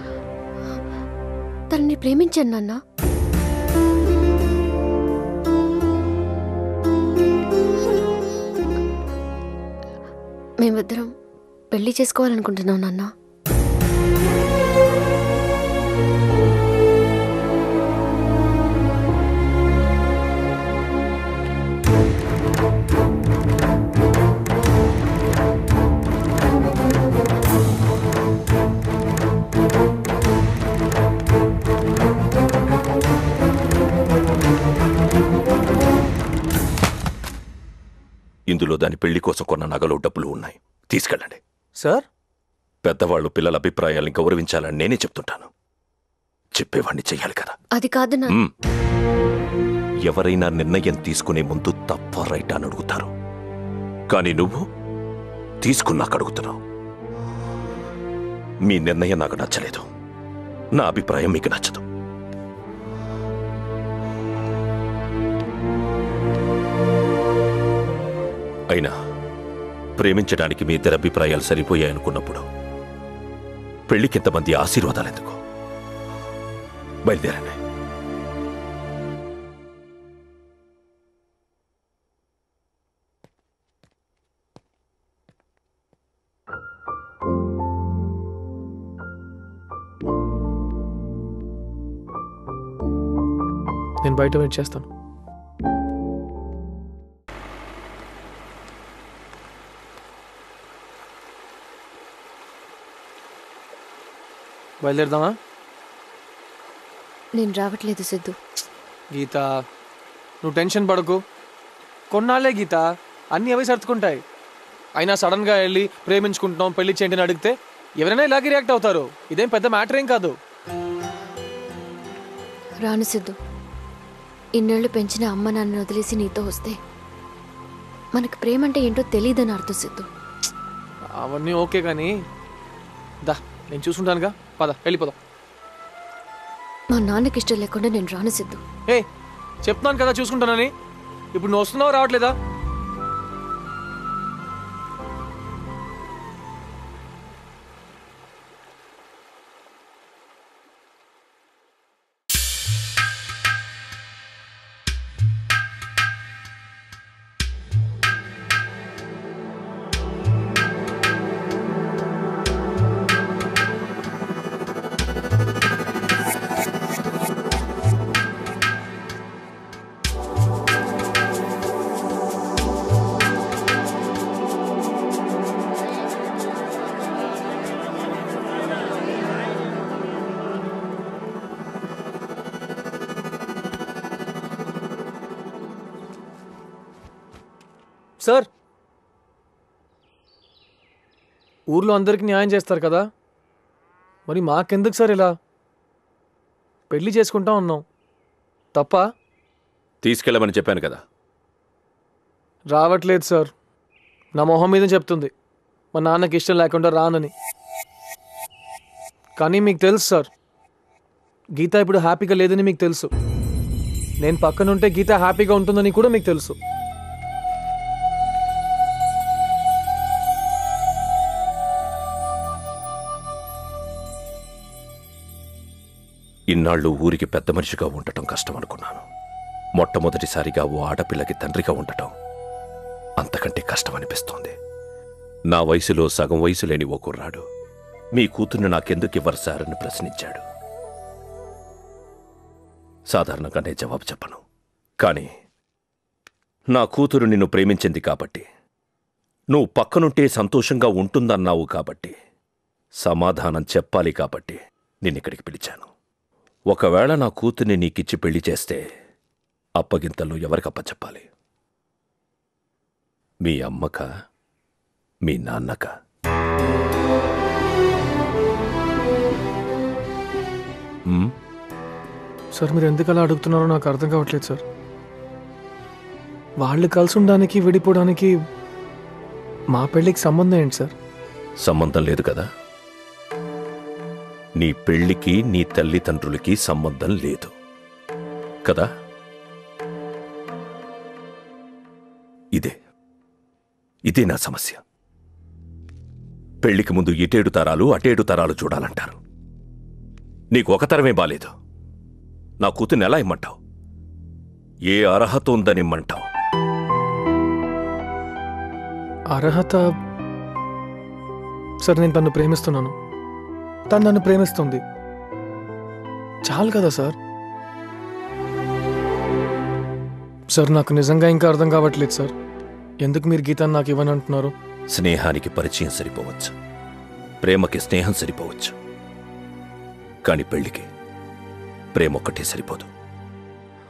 తనని ప్రేమించాను నాన్న మేమిద్దరం పెళ్లి చేసుకోవాలనుకుంటున్నాం నాన్న ఇందులో దాని పెళ్లి కోసం కొన్న నగలు డబ్బులు ఉన్నాయి తీసుకెళ్ళండి సార్ పెద్దవాళ్ళు పిల్లల అభిప్రాయాల్ని గౌరవించాలని నేనే చెప్తుంటాను చెప్పేవాణ్ణి చెయ్యాలి కదా అది కాదు నా మ్మ్. ఎవరైనా నిర్ణయం తీసుకునే ముందు తప్ప రైట్ అని అడుగుతారు కానీ నువ్వు తీసుకున్నాక అడుగుతున్నావు మీ నిర్ణయం నాకు నచ్చలేదు నా అభిప్రాయం మీకు నచ్చదు అయినా ప్రేమించడానికి మీ ఇద్దరి అభిప్రాయాలు సరిపోయాయనుకున్నప్పుడు పెళ్లికింతమంది ఆశీర్వాదాలు ఎందుకు బయలుదేరండి నేను బయట వెయిట్ చేస్తాను బయలుదేరదామా నేను రావట్లేదు సిద్ధు గీత నువ్వు టెన్షన్ పడకు కొన్నాళ్ళే గీత అన్నీ అవే సర్దుకుంటాయి అయినా సడన్గా వెళ్ళి ప్రేమించుకుంటున్నాం పెళ్లి చేయండి అని అడిగితే ఎవరైనా ఇలాగే రియాక్ట్ అవుతారు ఇదేం పెద్ద మ్యాటర్ ఏం కాదు రాను సిద్ధు ఇన్నేళ్లు పెంచిన అమ్మ నాన్న వదిలేసి నీతో వస్తే మనకు ప్రేమ అంటే ఏంటో తెలియదని అర్థం సిద్ధు అవన్నీ ఓకే కానీ దా నేను చూసుకుంటానుగా పద వెళ్ళిపోదాం మా నాన్నకి ఇష్టం లేకుండా నేను రాను సిద్ధు ఏ చెప్తున్నాను కదా చూసుకుంటానని ఇప్పుడు నువ్వు వస్తున్నావు రావట్లేదా సార్ ఊర్లో అందరికి న్యాయం చేస్తారు కదా మరి మాకెందుకు సార్ ఇలా పెళ్లి చేసుకుంటా ఉన్నాం తప్ప తీసుకెళ్ళమని చెప్పాను కదా రావట్లేదు సార్ నా మొహం మీద చెప్తుంది మా నాన్నకి ఇష్టం లేకుండా రానని కానీ మీకు తెలుసు సార్ గీత ఇప్పుడు హ్యాపీగా లేదని మీకు తెలుసు నేను పక్కనుంటే గీత హ్యాపీగా ఉంటుందని కూడా మీకు తెలుసు ఇన్నాళ్ళు ఊరికి పెద్ద మనిషిగా ఉండటం కష్టం అనుకున్నాను మొట్టమొదటిసారిగా ఓ ఆడపిల్లకి తండ్రిగా ఉండటం అంతకంటే కష్టం అనిపిస్తోంది నా వయసులో సగం వయసు లేని ఓ కుర్రాడు మీ కూతుర్ని నాకెందుకు ఇవ్వరు సార్ అని ప్రశ్నించాడు సాధారణంగా నేను జవాబు చెప్పను కానీ నా కూతురు నిన్ను ప్రేమించింది కాబట్టి నువ్వు పక్కనుంటే సంతోషంగా ఉంటుందన్నావు కాబట్టి సమాధానం చెప్పాలి కాబట్టి నిన్నిక్కడికి పిలిచాను ఒకవేళ నా కూతుర్ని నీకిచ్చి పెళ్లి చేస్తే అప్పగింతల్లో ఎవరికప్ప చెప్పాలి మీ అమ్మక మీ నాన్నక ఉమ్, సార్ మీరు ఎందుకు అలా అడుగుతున్నారో నాకు అర్థం కావట్లేదు సార్ వాళ్ళు కలిసి ఉండడానికి విడిపోవడానికి మా పెళ్ళికి సంబంధం ఏంటి సార్ సంబంధం లేదు కదా నీ పెళ్లికి నీ తల్లిదండ్రులకి సంబంధం లేదు కదా ఇదే ఇదే నా సమస్య పెళ్లికి ముందు ఇటేడు తరాలు అటేడు తరాలు చూడాలంటారు నీకు ఒక తరమే బాలేదు నా కూతుర్ని ఎలా ఇమ్మంటావు ఏ అర్హత ఉందని ఇమ్మంటావు అర్హత సార్ నేను తను ప్రేమిస్తున్నాను తను నన్ను ప్రేమిస్తుంది చాలు కదా సార్ సార్ నాకు నిజంగా ఇంకా అర్థం కావట్లేదు సార్ ఎందుకు మీరు గీతాన్ని నాకు ఇవ్వని అంటున్నారు స్నేహానికి పరిచయం సరిపోవచ్చు ప్రేమకి స్నేహం సరిపోవచ్చు కాని పెళ్లికి ప్రేమ ఒక్కటే సరిపోదు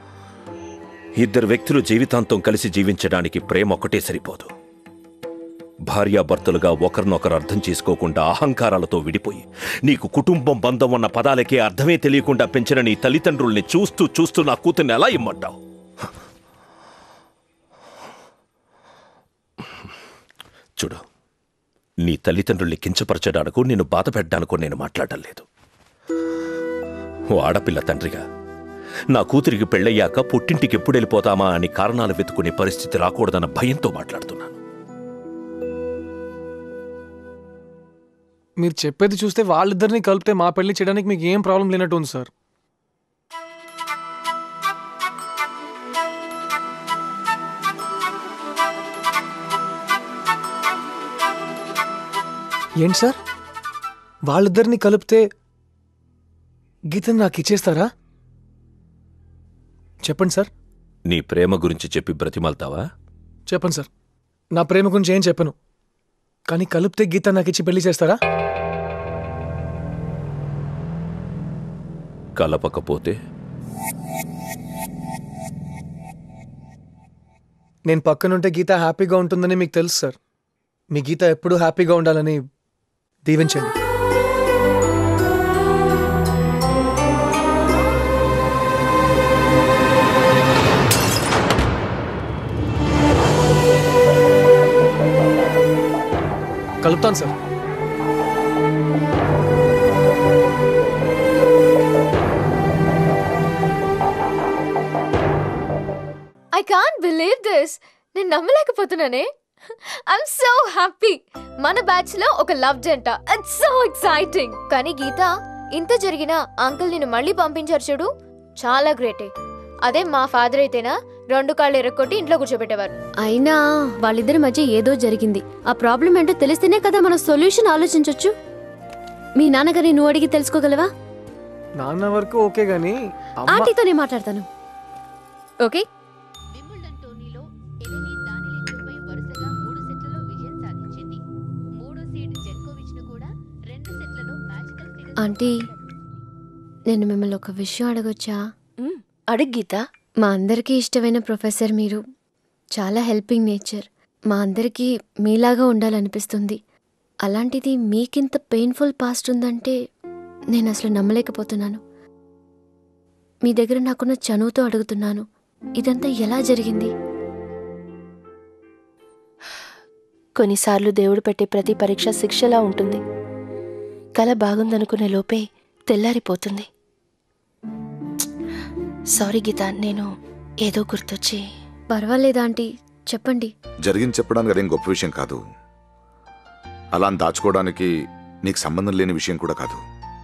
ఇద్దరు వ్యక్తులు జీవితాంతం కలిసి జీవించడానికి ప్రేమ ఒక్కటే సరిపోదు భార్యాభర్తలుగా ఒకరినొకరు అర్థం చేసుకోకుండా అహంకారాలతో విడిపోయి నీకు కుటుంబం బంధం అన్న పదాలకే అర్థమే తెలియకుండా పెంచిన నీ తల్లిదండ్రుల్ని చూస్తూ చూస్తూ నా కూతుర్ని ఎలా ఇమ్మంటావు చూడు నీ తల్లిదండ్రుల్ని కించపరచడానికో నిన్ను బాధ పెట్టడానికో నేను మాట్లాడడం లేదు ఓ ఆడపిల్ల తండ్రిగా నా కూతురికి పెళ్ళయ్యాక పుట్టింటికి ఎప్పుడు వెళ్ళిపోతామా అని కారణాలు వెతుకునే పరిస్థితి రాకూడదన్న భయంతో మాట్లాడుతున్నాను మీరు చెప్పేది చూస్తే వాళ్ళిద్దరిని కలిపితే మా పెళ్లి చేయడానికి మీకు ఏం ప్రాబ్లం లేనట్టు ఉంది సార్ ఏంటి సార్ వాళ్ళిద్దరిని కలిపితే గీతను నాకు ఇచ్చేస్తారా చెప్పండి సార్ నీ ప్రేమ గురించి చెప్పి బ్రతిమాలతావా చెప్పండి సార్ నా ప్రేమ గురించి ఏం చెప్పను కానీ కలిపితే గీత నాకు ఇచ్చి పెళ్లి చేస్తారా కలపకపోతే నేను పక్కనుంటే గీత హ్యాపీగా ఉంటుందని మీకు తెలుసు సార్ మీ గీత ఎప్పుడూ హ్యాపీగా ఉండాలని దీవించండి కలుపుతాను sir I can't believe this నేను నమ్మలేకపోతున్నానే ఐఎమ్ సో హ్యాపీ మన బ్యాచ్ లో ఒక లవ్ జంట ఇట్స్ సో ఎక్సైటింగ్ కానీ గీత ఇంత జరిగినా అంకుల్ నిన్ను మళ్ళీ పంపించారు చూడు చాలా గ్రేటే అదే మా ఫాదర్ అయితేనా రెండు కాళ్ళు ఎరక్కొట్టి ఇంట్లో కూర్చోబెట్టేవారు అయినా వాళ్ళిద్దరి మధ్య ఏదో జరిగింది ఆ ప్రాబ్లం ఏంటో తెలిస్తేనే కదా మనం సొల్యూషన్ ఆలోచించొచ్చు మీ నాన్నగారిని నువ్వు అడిగి తెలుసుకోగలవా నాన్న వరకు ఓకే గానీ అమ్మ ఆంటీతోనే మాట్లాడతాను ఓకే ఆంటీ నేను మిమ్మల్ని ఒక విషయం అడగొచ్చా అడుగు గీత మా అందరికీ ఇష్టమైన ప్రొఫెసర్ మీరు చాలా హెల్పింగ్ నేచర్ మా అందరికీ మీలాగా ఉండాలనిపిస్తుంది అలాంటిది మీకింత పెయిన్ఫుల్ పాస్ట్ ఉందంటే నేను అసలు నమ్మలేకపోతున్నాను మీ దగ్గర నాకున్న చనువుతో అడుగుతున్నాను ఇదంతా ఎలా జరిగింది కొన్నిసార్లు దేవుడు పెట్టే ప్రతి పరీక్ష శిక్షలా ఉంటుంది కల బాగుందనుకునే లోపే తెల్లారిపోతుంది సారీ గీత నేను ఏదో గుర్తొచ్చి పర్వాలేదా ఆంటీ చెప్పండి జరిగింది చెప్పడానికి అదేం గొప్ప విషయం కాదు అలా అని దాచుకోవడానికి నీకు సంబంధం లేని విషయం కూడా కాదు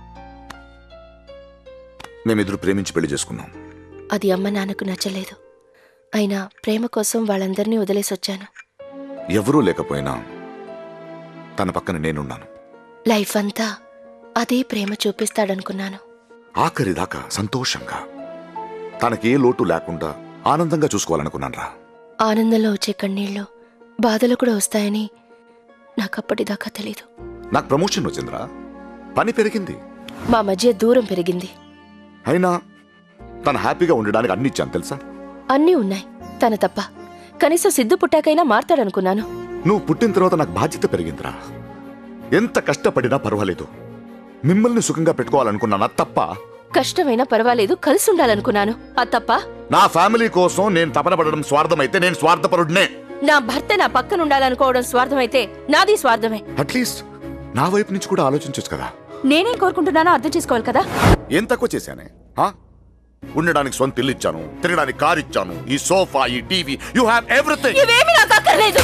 మేమిద్దరు ప్రేమించి పెళ్లి చేసుకున్నాం అది అమ్మ నాన్నకు నచ్చలేదు అయినా ప్రేమ కోసం వాళ్ళందరినీ వదిలేసొచ్చాను ఎవరూ లేకపోయినా తన పక్కన నేనున్నాను లైఫ్ అంతా అదే ప్రేమ చూపిస్తాడనుకున్నాను ఆఖరి దాకా సంతోషంగా తనకి ఏ లోటు లేకుండా ఆనందంగా చూసుకోవాలనుకున్నాను రా ఆనందంలో వచ్చే కన్నీళ్ళు బాధలు కూడా వస్తాయని నాకప్పటిదాకా తెలీదు నాకు ప్రమోషన్ వచ్చిందిరా పని పెరిగింది మా మధ్య దూరం పెరిగింది అయినా తను హ్యాపీగా ఉండడానికి అన్ని ఇచ్చాను తెలుసా అన్నీ ఉన్నాయి తన తప్ప కనీసం సిద్ధు పుట్టాకైనా మారతాడనుకున్నాను నువ్వు పుట్టిన తర్వాత నాకు బాధ్యత పెరిగిందిరా ఎంత కష్టపడినా పర్వాలేదు మిమ్మల్ని సుఖంగా పెట్టుకోవాలనుకున్నానా తప్ప కష్టమైనా పర్వాలేదు కలిసి ఉండాలనుకున్నాను అది తప్ప నా ఫ్యామిలీ కోసం నేను తపన పడడం స్వార్థమైతే నేను స్వార్థపరుడినే నా భర్త నా పక్కన ఉండాలనుకోవడం స్వార్థమైతే నాది స్వార్థమే అట్లీస్ట్ నా వైపు నుంచి కూడా ఆలోచించొచ్చు కదా నేనేం కోరుకుంటున్నానో అర్థం చేసుకోవాలి కదా ఏం తక్కువ చేశానే హా? ఉండడానికి సొంత ఇల్లు ఇచ్చాను తినడానికి కార్ ఇచ్చాను ఈ సోఫా ఈ టీవీ యు హ్యావ్ ఎవ్రీథింగ్ ఇవేమి నాకు అక్కర్లేదు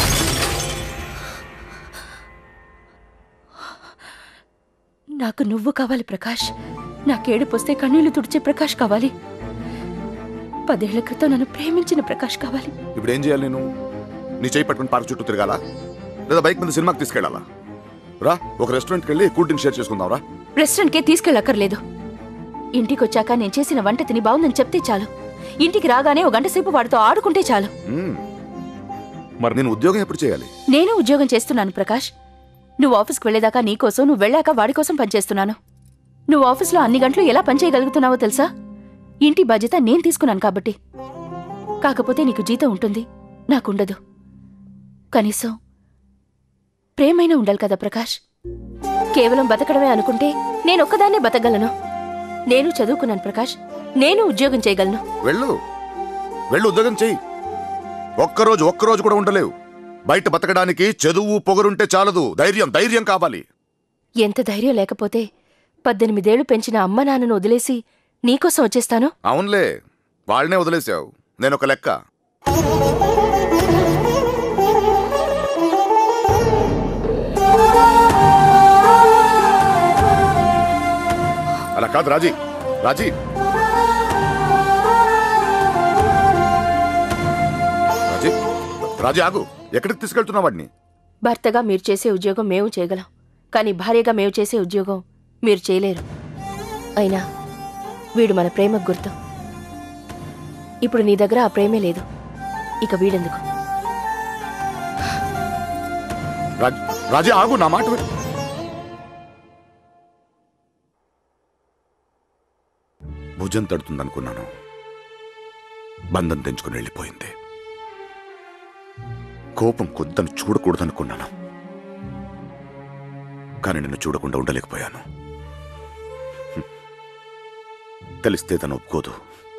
నాకు నువ్వు కావాలి ప్రకాష్ నాకేడుపొస్తే కన్నీళ్లు తుడిచే ప్రకాష్ కావాలి పదేళ్ల క్రితం నన్ను ప్రేమించిన ప్రకాష్ కావాలి ఇప్పుడు ఏం చేయాలి నేను నీ చేయి పట్టుకుని పార్క్ చుట్టూ తిరగాలా లేదా బైక్ మీద సినిమాకి తీసుకెళ్ళాలా రా ఒక రెస్టారెంట్కి వెళ్ళి కూల్ డ్రింక్ షేర్ చేసుకుందాం రా రెస్టారెంట్కే తీసుకెళ్ళక్కర్లేదు ఇంటికి వచ్చాక నేను చేసిన వంట తిని బాగుందని చెప్తే చాలు ఇంటికి రాగానే ఒక గంట సేపు వాడితో ఆడుకుంటే చాలు మరి నేను ఉద్యోగం ఎప్పుడు చేయాలి నేను ఉద్యోగం చేస్తున్నాను ప్రకాష్ నువ్వు ఆఫీస్కి వెళ్ళేదాకా నీకోసం నువ్వు వెళ్ళాక వాడి కోసం పనిచేస్తున్నాను నువ్వు ఆఫీస్లో అన్ని గంటలు ఎలా పనిచేయగలుగుతున్నావో తెలుసా ఇంటి బాధ్యత నేను తీసుకున్నాను కాబట్టి కాకపోతే నీకు జీతం ఉంటుంది నాకుండదు కనీసం ప్రేమైనా ఉండాలి కదా ప్రకాష్ కేవలం బతకడమే అనుకుంటే నేను ఒక్కదాన్నే బతకగలను నేను చదువుకున్నాను ప్రకాష్ నేను ఉద్యోగం చేయగలను వెళ్ళు వెళ్ళు ఉద్యోగం చెయ్యి ఒక్కరోజు ఒక్కరోజు కూడా ఉండలేవు బయట బతకడానికి చదువు పొగరుంటే చాలదు ధైర్యం ధైర్యం కావాలి ఎంత ధైర్యం లేకపోతే పద్దెనిమిదేళ్లు పెంచిన అమ్మ నాన్నను వదిలేసి నీకోసం వచ్చేస్తాను అవునులే వాళ్ళనే వదిలేసావు నేను ఒక లెక్క అలా కాదు రాజీ రాజీ రాజీ రాజీ ఆగు ఎక్కడికి తీసుకెళ్తున్నావు వాడిని భర్తగా మీరు చేసే ఉద్యోగం మేము చేయగలం కానీ భార్యగా మేము చేసే ఉద్యోగం మీరు చేయలేరు అయినా వీడు మన ప్రేమకు గుర్తు ఇప్పుడు నీ దగ్గర ఆ ప్రేమే లేదు ఇక వీడెందుకు రాజ్- రాజీ ఆగు నా మాట విను. భుజం తడుతుందనుకున్నాను బంధం తెంచుకుని వెళ్ళిపోయింది కోపం కొద్దని చూడకూడదనుకున్నాను కానీ నిన్ను చూడకుండా ఉండలేకపోయాను హ్మ్. తెలిస్తే తను ఒప్పుకోదు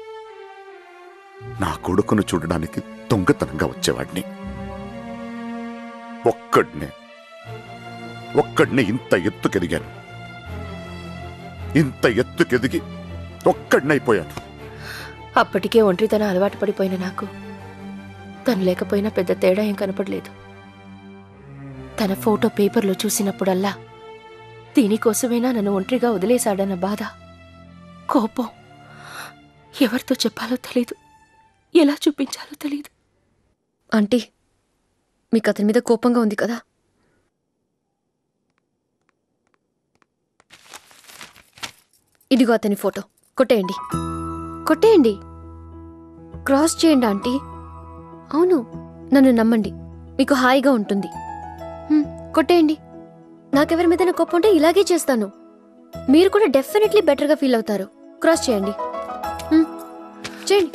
నా కొడుకును చూడడానికి దొంగతనంగా వచ్చేవాడిని ఒక్కడినే ఒక్కడినే ఇంత ఎత్తుకెదిగాను ఇంత ఎత్తుకెదిగి ఒక్కడినైపోయాను అప్పటికే ఒంటరితనం అలవాటు పడిపోయిన నాకు తను లేకపోయినా పెద్ద తేడా ఏం కనపడలేదు తన ఫోటో పేపర్లో చూసినప్పుడల్లా దీనికోసమైనా నన్ను ఒంటరిగా వదిలేశాడన్న బాధ కోపం ఎవరితో చెప్పాలో తెలీదు ఎలా చూపించాలో తెలీదు ఆంటీ మీకు అతని మీద కోపంగా ఉంది కదా ఇదిగో అతని ఫోటో కొట్టేయండి కొట్టేయండి క్రాస్ చేయండి ఆంటీ అవును నన్ను నమ్మండి మీకు హాయిగా ఉంటుంది హ్మ్, కొట్టేయండి నాకెవరి మీద కోపం ఉంటే ఇలాగే చేస్తాను మీరు కూడా డెఫినెట్లీ బెటర్గా ఫీల్ అవుతారు క్రాస్ చేయండి హ్మ్, చేయండి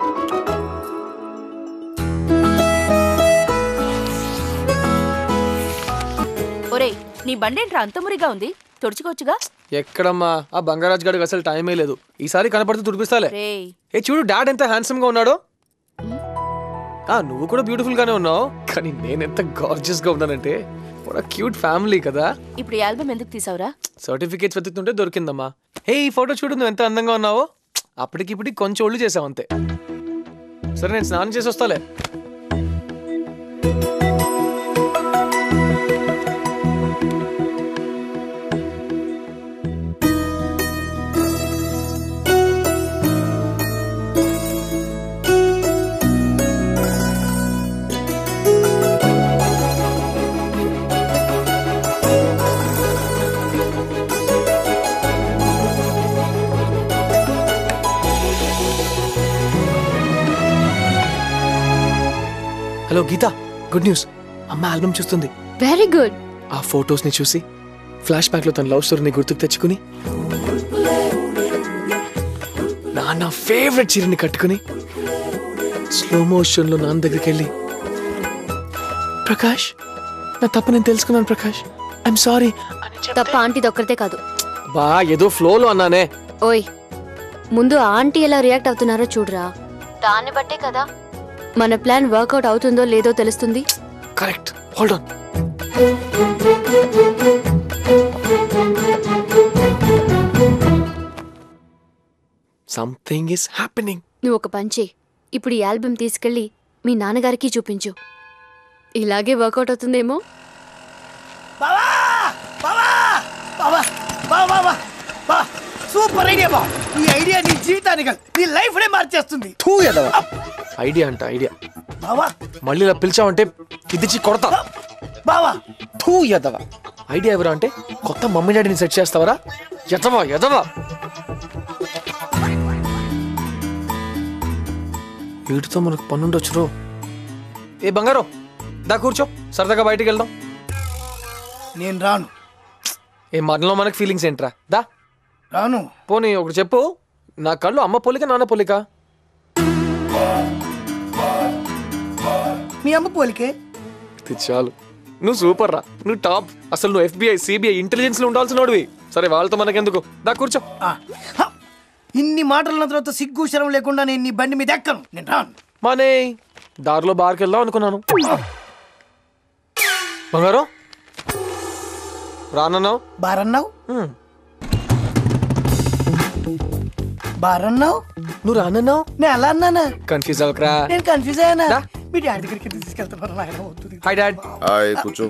ఒరేయ్ నీ బండేంట్రా అంత మురిగా ఉంది తుడుచుకోవచ్చుగా ఎక్కడమ్మా ఆ బంగారాజ్ గడికి అసలు టైమే లేదు ఈసారి కనపడితే తుడిపిస్తాలే రేయ్ ఏ చూడు డాడ్ ఎంత హ్యాండ్సమ్ గా ఉన్నాడో ఆ నువ్వు కూడా బ్యూటిఫుల్ గానే ఉన్నావు కానీ నేను ఎంత గార్జియస్ గా ఉన్నానంటే క్యూట్ ఫ్యామిలీ కదా ఇప్పుడు ఈ ఆల్బమ్ ఎందుకు తీసావురా సర్టిఫికేట్స్ వెతుకుతుంటే దొరికిందమ్మా హే ఈ ఫోటో చూడు నువ్వు ఎంత అందంగా ఉన్నావో అప్పటికిప్పటికి కొంచెం ఒళ్ళు చేసావు అంతే సరే నేను స్నానం చేసి వస్తాలే హలో గీత గుడ్ న్యూస్ అమ్మ ఆల్బమ్ చూస్తుంది వెరీ గుడ్ ఆ ఫొటోస్ ని చూసి ఫ్లాష్ బ్యాక్ లో తన లవ్ స్టోరీని గుర్తుకు తెచ్చుకుని నాన్న ఫేవరెట్ చీరని కట్టుకుని స్లో మోషన్ లో నాన్న దగ్గరికి వెళ్ళి ప్రకాష్ నా తప్పు నేను తెలుసుకున్నాను ప్రకాష్ ఐఎమ్ సారీ తప్ప ఆంటీది ఒక్కరితే కాదు బా ఏదో ఫ్లోలో అన్నానే ఓయ్ ముందు ఆంటీ ఎలా రియాక్ట్ అవుతున్నారో చూడరా దాన్ని బట్టే కదా మన ప్లాన్ వర్కౌట్ అవుతుందో లేదో తెలుస్తుంది correct hold on something is happening నువ్వు ఒక పని చెయ్యి ఇప్పుడు ఈ ఆల్బమ్ తీసుకెళ్ళి మీ నాన్నగారికి చూపించు ఇలాగే వర్కౌట్ అవుతుందేమో బావా బావా బావా బావా బా సూపర్ ఐడియా బా ఈ ఐడియా నీ జీవితాన్ని కాదు నీ లైఫ్ నే మార్చేస్తుంది తూ ఎదవా ఐడియా అంట ఐడియా బావా మళ్ళీ ఇలా పిలిచావంటే ఇదిచ్చి కొడతా బావా తూ ఎదవా ఐడియా ఎవరు అంటే కొత్త మమ్మీ డాడీని సెట్ చేస్తావరా ఎదవా ఎదవా వీటితో మనకు పనుండొచ్చు రో ఏ బంగారు దా కూర్చో సరదాగా బయటికి వెళ్దాం నేను రాను ఏ మనలో మనకు ఫీలింగ్స్ ఏంట్రా దా రాను పోనీ ఒకటి చెప్పు నా కళ్ళు అమ్మ పోలిక నాన్న పోలిక మీ అమ్మ పోలికే ఇది చాలు నువ్వు సూపర్ రా నువ్వు టాప్ అసలు నువ్వు ఎఫ్బిఐ సిబిఐ ఇంటెలిజెన్స్ లో ఉండాల్సిన వాడివి సరే వాళ్ళతో మనకెందుకు దా కూర్చో ఇన్ని మాటలు ఉన్న తర్వాత సిగ్గు శరం లేకుండా నేను నీ బండి మీద ఎక్కను నేను రాను మానే దారిలో బార్కి వెళ్దాం అనుకున్నాను బంగారం రానన్నావు బారన్నావు బారన్నావు నువ్వు రానన్నావు నేను ఎలా అన్నానా కన్ఫ్యూజ్ అవ్వకరా నేను కన్ఫ్యూజ్ అయ్యానా మీ డాడీ దగ్గరికి తీసుకెళ్తాను నాయన వద్దు హాయ్ డాడ్ హాయ్ కూర్చో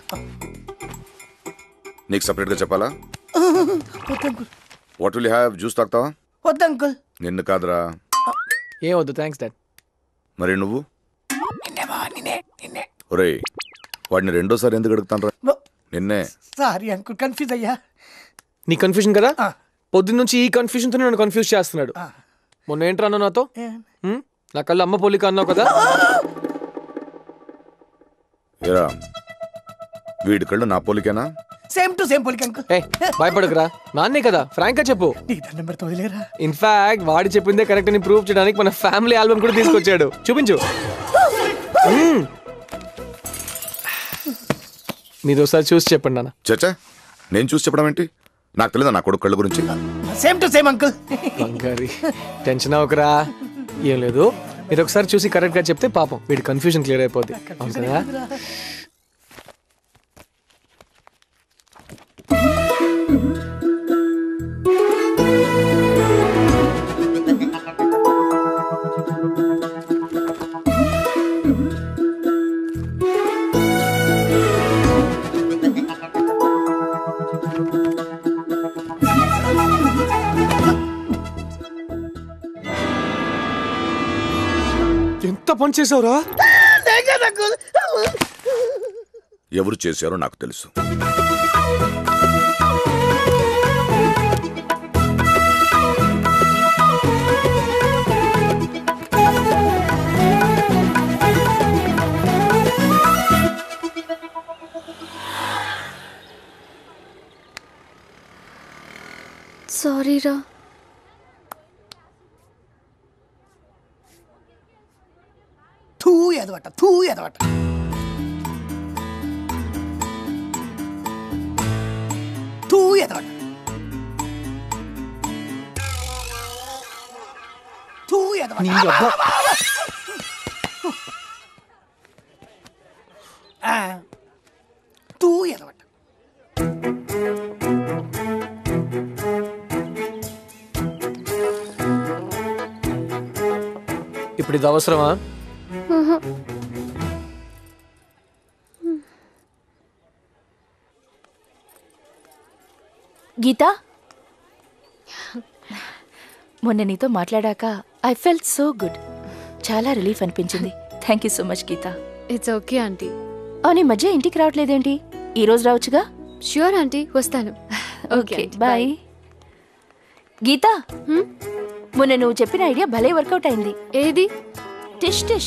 నీకు సపరేట్గా చెప్పాలా వద్దు uncle what will have juice తాగుతావా వద్దు అంకుల్ నిన్ను కాదురా ఏం వద్దు థ్యాంక్స్ డాడ్ మరి నువ్వు నిన్నే బా నిన్నే నిన్నే ఒరేయ్ వాడిని రెండోసారి ఎందుకు అడుగుతాను నిన్నే సారీ అంకుల్ కన్ఫ్యూజ్ అయ్యా నీ కన్ఫ్యూజన్ కదా పొద్దున్న నుంచి ఈ కన్ఫ్యూజన్ తో నన్ను కన్ఫ్యూజ్ చేస్తున్నాడు మొన్న ఏంట్రా అన్నావు నాతో హ్మ్? నా కళ్ళు అమ్మ పోలిక అన్నావు కదా ఏరా వీడి కళ్ళు నా పోలికేనా సేమ్ టు సేమ్ పోలికి అంకుల్ ఏ భయపడకురా నాన్నే కదా ఫ్రాంక్ గా చెప్పు నీకు దండం పెడతా వదిలేరా ఇన్ఫాక్ట్ వాడి చెప్పిందే కరెక్ట్ అని ప్రూవ్ చేయడానికి మన ఫ్యామిలీ ఆల్బమ్ కూడా తీసుకొచ్చాడు చూపించు మ్మ్. మీరు ఒకసారి చూసి చెప్పండి నాన్న చచ్చా నేను చూసి చెప్పడం ఏంటి నాకు తెలియదా నా కొడుకు కళ్ళ గురించి సేమ్ టు సేమ్ అంకుల్ బంగారి టెన్షన్ అవ్వకరా ఏం లేదు మీరు ఒకసారి చూసి కరెక్ట్ గా చెప్తే పాపం వీడి కన్ఫ్యూజన్ క్లియర్ అయిపోద్ది అవును కదా ఎంత పని చేసావురా అంకుల్ ఎవరు చేశారో నాకు తెలుసు సారీ రా తూ ఎదవట తూ ఎదవట తూ ఎదవట తూ ఎదవట నీ అబ్బా. ఆ, తూ ఎదవట ఇప్పుడు ఇది అవసరమా గీత మొన్న నీతో మాట్లాడాక ఐ ఫెల్ట్ సో గుడ్ చాలా రిలీఫ్ అనిపించింది thank you so much Geetha it's okay aunty అవును ఈ మధ్య ఇంటికి రావట్లేదేంటి ఈ రోజు రావచ్చుగా ష్యూర్ ఆంటీ వస్తాను ఓకే బాయ్ గీత మొన్న నువ్వు చెప్పిన ఐడియా భలే వర్కౌట్ అయింది ఏది టిష్ టిష్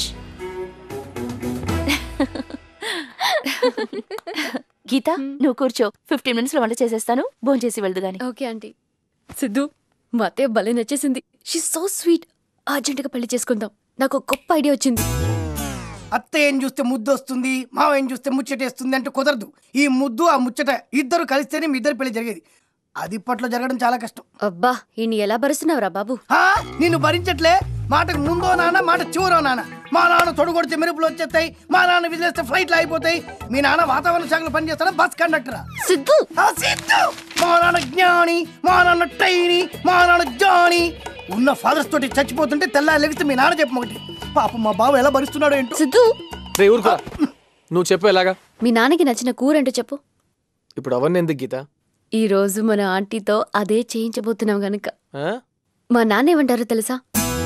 గీత నువ్వు కూర్చో ఫిఫ్టీన్ మినిట్స్ లో వంట చేసేస్తాను భోంచేసి చేసి వెళ్దు గాని ఓకే ఆంటీ సిద్ధు మా అత్తయ్య భలే నచ్చేసింది షీ సో స్వీట్ అర్జెంటుగా పెళ్లి చేసుకుందాం నాకు ఒక గొప్ప ఐడియా వచ్చింది అత్త ఏం చూస్తే ముద్దు వస్తుంది మావ ఏం చూస్తే ముచ్చటేస్తుంది అంటే కుదరదు ఈ ముద్దు ఆ ముచ్చట ఇద్దరు కలిస్తేనే మీ ఇద్దరు పెళ్లి జరిగేది అది ఇప్పట్లో జరగడం చాలా కష్టం అబ్బా ఈయన ఎలా భరుస్తున్నావురా బాబు ఆ, నిన్ను భరించట్లే మాటకు ముందో నాన్న మాట చివరో నాన్న మా నాన్న తొడగొడితే మెరుపులు వచ్చేస్తాయి మా నాన్న విదిలేస్తే ఫ్లైట్లు అయిపోతాయి మీ నాన్న వాతావరణ శాఖలో పనిచేస్తాడా బస్ కండక్టరా సిద్ధు సిద్ధు మా నాన్న జ్ఞాని మా నాన్న టైని మా నాన్న జాని ఉన్న ఫాదర్స్ తోటి చచ్చిపోతుంటే తెల్లారి లెగిస్తే మీ నాన్న చెప్పు ఒకటి పాపం మా బావ ఎలా భరిస్తున్నాడో ఏంటో సిద్ధు రే ఊరుకో నువ్వు చెప్పు ఎలాగా మీ నాన్నకి నచ్చిన కూర ఏంటో చెప్పు ఇప్పుడు అవన్నీ ఎందుకు గీత ఈ రోజు మన ఆంటీతో అదే చేయించబోతున్నాం గనుక ఆ? మా నాన్న ఏమంటారో తెలుసా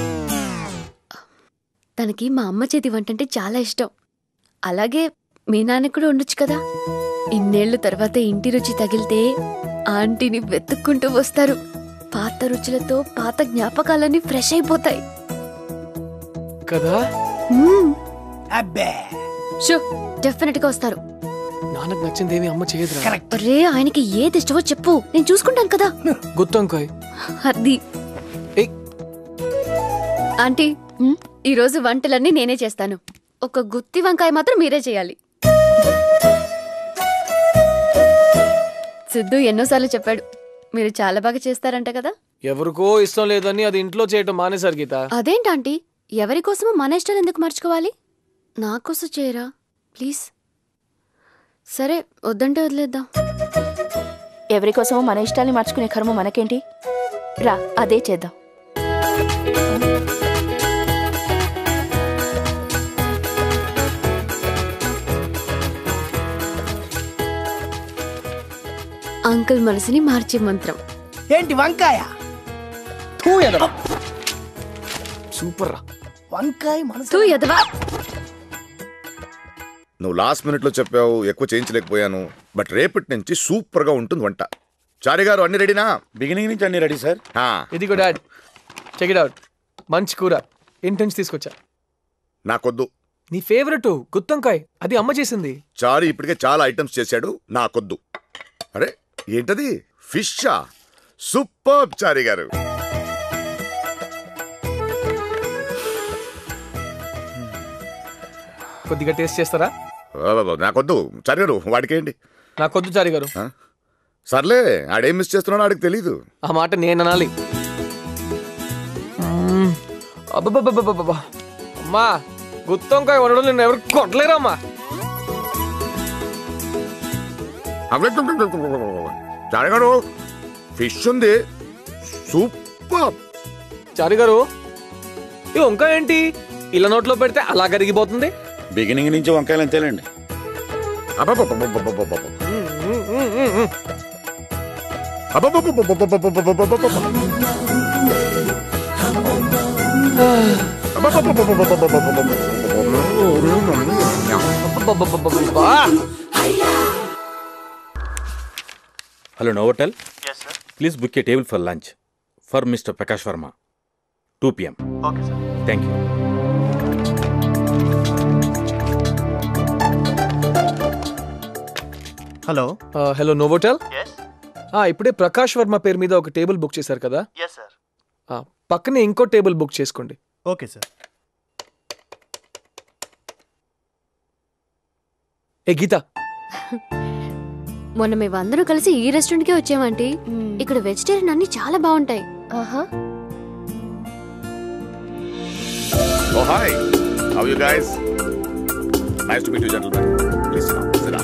తనకి మా అమ్మ చేతి వంట అంటే చాలా ఇష్టం అలాగే మీ నాన్న కూడా ఉండొచ్చు కదా ఇన్నేళ్ల తర్వాత ఇంటి రుచి తగిలితే ఆంటీని వెతుక్కుంటూ వస్తారు పాత రుచులతో పాత జ్ఞాపకాలన్నీ ఫ్రెష్ అయిపోతాయి కదా అబ్బే షో డెఫినెట్ గా వస్తారు నాన్నకు నచ్చింది ఏమి అమ్మ చేయదురా రే ఆయనకి ఏది ఇష్టమో చెప్పు నేను చూసుకుంటాను కదా గుత్తొంకాయ్ అది ఆంటీ ఈ రోజు వంటలన్నీ నేనే చేస్తాను ఒక గుత్తి వంకాయ మాత్రం మీరే చేయాలి సిద్ధు ఎన్నోసార్లు చెప్పాడు మీరు చాలా బాగా చేస్తారంట కదా ఎవరికో ఇష్టం లేదని అది ఇంట్లో చేయటం మానేశారు గీత అదేంటంటీ ఎవరి కోసమో మన ఇష్టాలు ఎందుకు మర్చుకోవాలి నా కోసం చేయరా ప్లీజ్ సరే వద్దంటే వదిలేద్దాం ఎవరి కోసమో మన ఇష్టాల్ని మార్చుకునే కర్మ మనకేంటి రా అదే చేద్దాం అంకుల్ మనసుని మార్చే మంత్రం ఏంటి వంకాయ తూ ఎదవ సూపర్ రా వంకాయ మనసు తూ ఎదవా నువ్వు లాస్ట్ మినిట్లో చెప్పావు ఎక్కువ చేయించలేకపోయాను బట్ రేపటి నుంచి సూపర్గా ఉంటుంది వంట చారి గారు అన్ని రెడీనా బిగినింగ్ నుంచి అన్ని రెడీ సార్ ఇదిగో డాడ్ చెక్ ఇట్ అవుట్ మంచి కూర ఇంటి నుంచి తీసుకొచ్చా నాకొద్దు నీ ఫేవరెట్ గుత్తంకాయ్ అది అమ్మ చేసింది చారి ఇప్పటికే చాలా ఐటమ్స్ చేశాడు నాకొద్దు అరే ఏంటది ఫిషా సూపర్ చారి గారు కొద్దిగా టేస్ట్ చేస్తారా బాబా, నాకొద్దు చారి గారు వాడికేంటి నాకొద్దు చారి గారు ఆ? సర్లే ఆడేం మిస్ చేస్తున్నాడో ఆడికి తెలీదు ఆ మాట నేను అనాలి మ్మ్. అబ్బబ్బబ్బబ్బబ్బబ్బా. అమ్మా గుత్తంకాయ వండడం నేను ఎవరు కొట్టలేరమ్మా చారి గారు ఫిష్ ఉంది సూపర్ చారి గారు ఈ వంకాయ ఏంటి ఇలా నోట్లో పెడితే అలా కరిగిపోతుంది బిగినింగ్ నుంచి వంకాయలు అంతేలేండి అబ్బబ్బబ్బబ్బబ్బబ్బబ్బబ్బ. మ్మ్, మ్మ్, మ్మ్, మ్మ్. అబ్బబ్బబ్బబ్బబ్బా. Hello Novotel please book a table for lunch for mister Prakash Varma two PM okay sir thank you hello ఆ, హలో నోవోటెల్ ఎస్ ఆ, ఇప్పుడే ప్రకాష్ వర్మ పేరు మీద ఒక టేబుల్ బుక్ చేశారు కదా ఎస్ సార్ ఆ, పక్కనే ఇంకో టేబుల్ బుక్ చేసుకోండి ఓకే సార్ ఏ గీత మొన్న మేమందరం కలిసి ఈ రెస్టారెంట్కే వచ్చామంటీ ఇక్కడ వెజిటేరియన్ అన్ని చాలా బాగుంటాయి ఆహా Oh, hi. How are you guys? Nice to meet you, gentlemen. Please sit down. Sit down.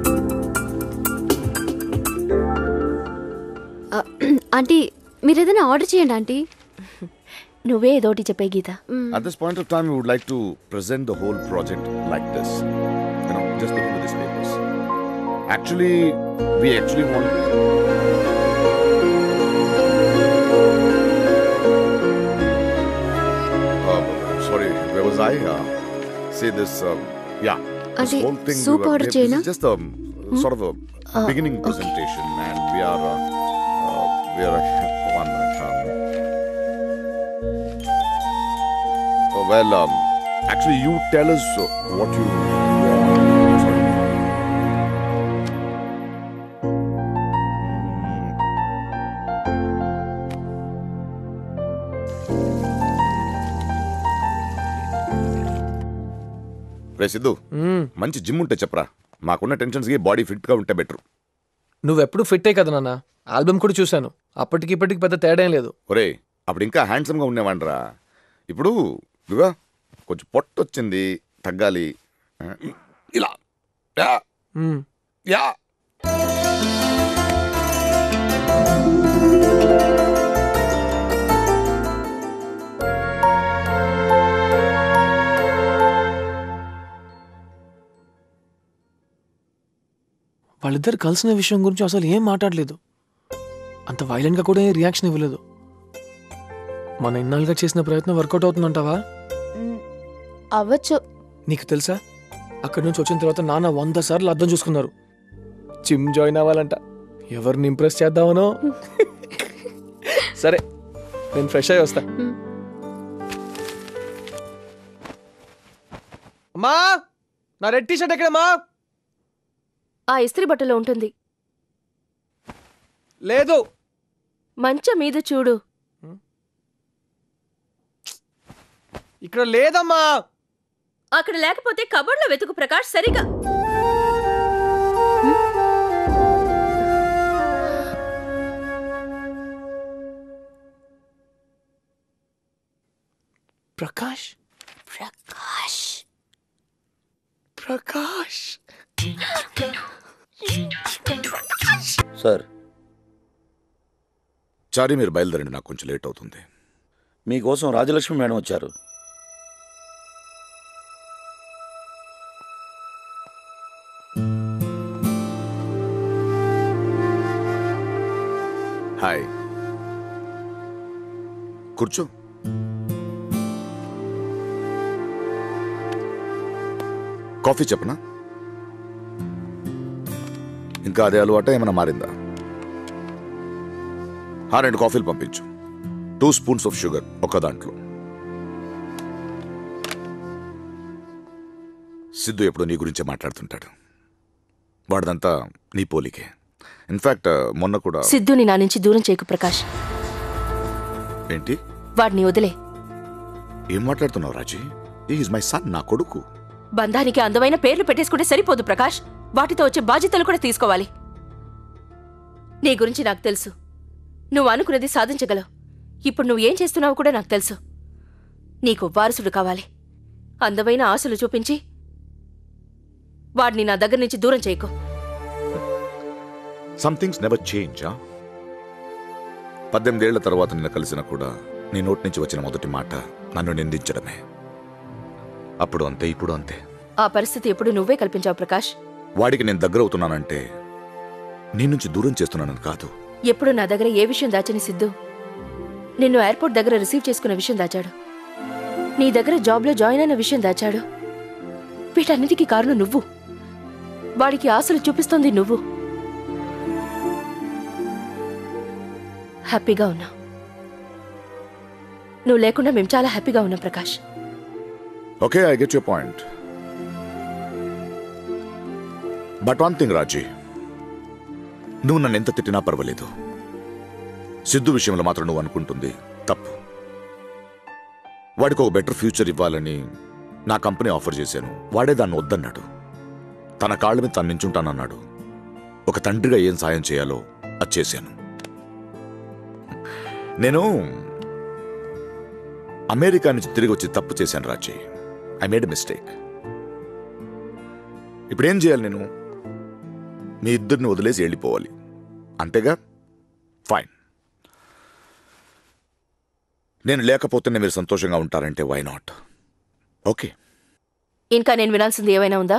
ఆ, ఆంటీ మీరు ఏదైనా ఆర్డర్ చేయండి ఆంటీ నువ్వే ఏదోటి చెప్పే గీత At this point of time, we would like to present the whole project like this. You know, just look into these papers. Actually, we actually want. Uh, sorry, where was I? Uh, say this. Um, yeah, this Adi, whole thing. soup we were- order this చేయనా? is just a sort of a Uh, beginning okay. presentation, and we are. Uh, uh, we are. Uh, one minute. Um, Oh, well, um, actually, you tell us uh, what you want. Sorry. రే సిద్ధు మ్మ్. మంచి gym ఉంటే చెప్పరా మాకున్న టెన్షన్స్కి body ఫిట్గా ఉంటే better నువ్వెప్పుడు fit అయ్యి కదా నాన్న ఆల్బమ్ కూడా చూశాను అప్పటికి ఇప్పటికి పెద్ద తేడా ఏం లేదు ఒరే అప్పుడు ఇంకా హ్యాండ్సమ్గా ఉండేవాడిరా ఇప్పుడు ఇదిగో కొంచెం పొట్ట వచ్చింది తగ్గాలి ఆ, ఇలా యా మ్మ్. యా వాళ్ళిద్దరు కలిసిన విషయం గురించి అసలు ఏం మాట్లాడలేదు అంత వైలెంట్గా కూడా ఏం రియాక్షన్ ఇవ్వలేదు మన ఇన్నాళ్ళుగా చేసిన ప్రయత్నం వర్కౌట్ అవుతుందంటావా అవ్వచ్చు నీకు తెలుసా అక్కడి నుంచి వచ్చిన తర్వాత నాన్న వంద సార్లు అర్థం చూసుకున్నారు జిమ్ జాయిన్ అవ్వాలంట ఎవరిని ఇంప్రెస్ చేద్దామనో సరే నేను ఫ్రెష్ అయ్యి వస్తా అమ్మా నా రెడ్ టీ షర్ట్ ఎక్కడమ్మా ఆ ఇస్త్రీ బట్టలో ఉంటుంది లేదు మంచం మీద చూడు ఇక్కడ లేదమ్మా అక్కడ లేకపోతే కబోర్డ్లో వెతుకు ప్రకాష్ సరిగా ప్రకాష్ ప్రకాష్ ప్రకాష్ సార్ చారీ మీరు బయలుదేరండి నాకు కొంచెం లేట్ అవుతుంది మీకోసం రాజలక్ష్మి మేడం వచ్చారు హాయ్ కూర్చో కాఫీ చెప్పనా ఇంకా అదే అలవాట ఏమైనా మారిందా ఆ రెండు కాఫీలు పంపించు టూ స్పూన్స్ ఆఫ్ షుగర్ ఒక దాంట్లో సిద్ధు ఎప్పుడు నీ గురించే మాట్లాడుతుంటాడు వాడిదంతా నీ పోలికే ఇన్ఫాక్ట్ మొన్న కూడా సిద్ధుని నా నుంచి దూరం చేయకు ప్రకాష్ ఏంటి వాడిని వదిలే ఏం మాట్లాడుతున్నావు రాజీ ఈజ్ మై సన్ నా కొడుకు బంధానికి అందమైన పేర్లు పెట్టేసుకుంటే సరిపోదు ప్రకాష్ వాటితో వచ్చే బాధ్యతలు కూడా తీసుకోవాలి నీ గురించి నాకు తెలుసు నువ్వు అనుకున్నది సాధించగలవు ఇప్పుడు నువ్వు ఏం చేస్తున్నావో కూడా నాకు తెలుసు నీకు వారసుడు కావాలి అందమైన ఆశలు చూపించి వాడిని నా దగ్గర నుంచి దూరం చేయకు సంథింగ్స్ నెవర్ చేంజ్ పద్దెనిమిదేళ్ల తర్వాత నిన్ను కలిసినా కూడా నీ నోటి నుంచి వచ్చిన మొదటి మాట నన్ను నిందించడమే అప్పుడు అంతే ఇప్పుడు అంతే ఆ పరిస్థితి ఎప్పుడు నువ్వే కల్పించావు ప్రకాష్ వాడికి నేను దగ్గర అవుతున్నానంటే నీ నుంచి దూరం చేస్తున్నానని కాదు ఎప్పుడు నా దగ్గర ఏ విషయం దాచని సిద్ధు నిన్ను ఎయిర్పోర్ట్ దగ్గర రిసీవ్ చేసుకున్న విషయం దాచాడు నీ దగ్గర జాబ్లో జాయిన్ అయిన విషయం దాచాడు వీటన్నిటికీ కారణం నువ్వు వాడికి ఆశలు చూపిస్తోంది నువ్వు హ్యాపీగా ఉన్నా నువ్వు లేకుండా మేము చాలా హ్యాపీగా ఉన్నాం Prakash okay I get your point but one thing Raji నువ్వు నన్ను ఎంత తిట్టినా పర్వాలేదు సిద్ధు విషయంలో మాత్రం నువ్వు అనుకుంటుంది తప్పు వాడికి ఒక బెటర్ ఫ్యూచర్ ఇవ్వాలని నా కంపెనీ ఆఫర్ చేశాను వాడే దాన్ని వద్దన్నాడు తన కాళ్ళ మీద తను నించుంటానన్నాడు ఒక తండ్రిగా ఏం సాయం చేయాలో అది చేశాను నేను అమెరికా నుంచి తిరిగి వచ్చి తప్పు చేశాను రాజీ ఐ మేడ్ మిస్టేక్ ఇప్పుడు ఏం చేయాలి నేను మీ ఇద్దరిని వదిలేసి వెళ్ళిపోవాలి అంతేగా ఫైన్ నేను లేకపోతేనే మీరు సంతోషంగా ఉంటారంటే వై నాట్ ఓకే ఇంకా నేను వినాల్సింది ఏమైనా ఉందా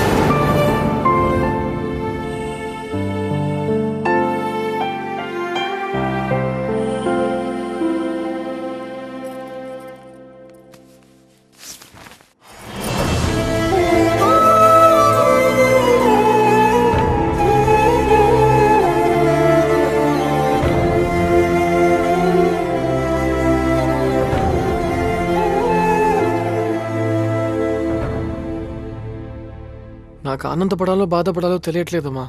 నాకు ఆనందపడాలో బాధపడాలో తెలియట్లేదమ్మా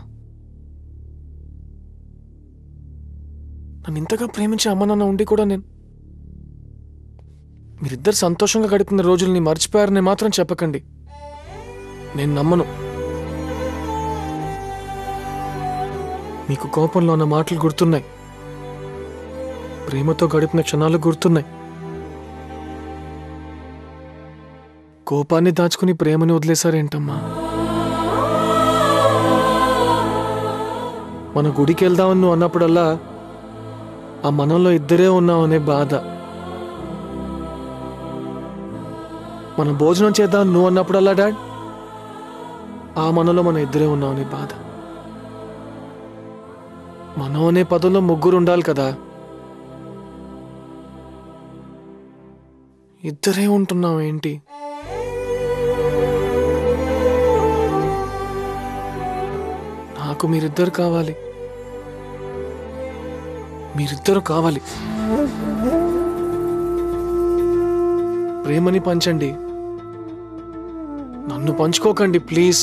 నన్ను ఇంతగా ప్రేమించే అమ్మ నాన్న ఉండి కూడా నేను మీరిద్దరు సంతోషంగా గడిపిన రోజుల్ని మర్చిపోయారని మాత్రం చెప్పకండి నేను నమ్మను మీకు కోపంలో ఉన్న మాటలు గుర్తున్నాయి ప్రేమతో గడిపిన క్షణాలు గుర్తున్నాయి కోపాన్ని దాచుకుని ప్రేమని వదిలేశారేంటమ్మా మన గుడికి వెళ్దామని నువ్వు అన్నప్పుడల్లా ఆ మనంలో ఇద్దరే ఉన్నామనే బాధ మనం భోజనం చేద్దాం నువ్వు అన్నప్పుడల్లా డాడ్ ఆ మనలో మన ఇద్దరే ఉన్నామనే బాధ మనం అనే పదంలో ముగ్గురు ఉండాలి కదా ఇద్దరే ఉంటున్నాం ఏంటి నాకు మీరిద్దరు కావాలి మీరిద్దరు కావాలి ప్రేమని పంచండి నన్ను పంచుకోకండి ప్లీజ్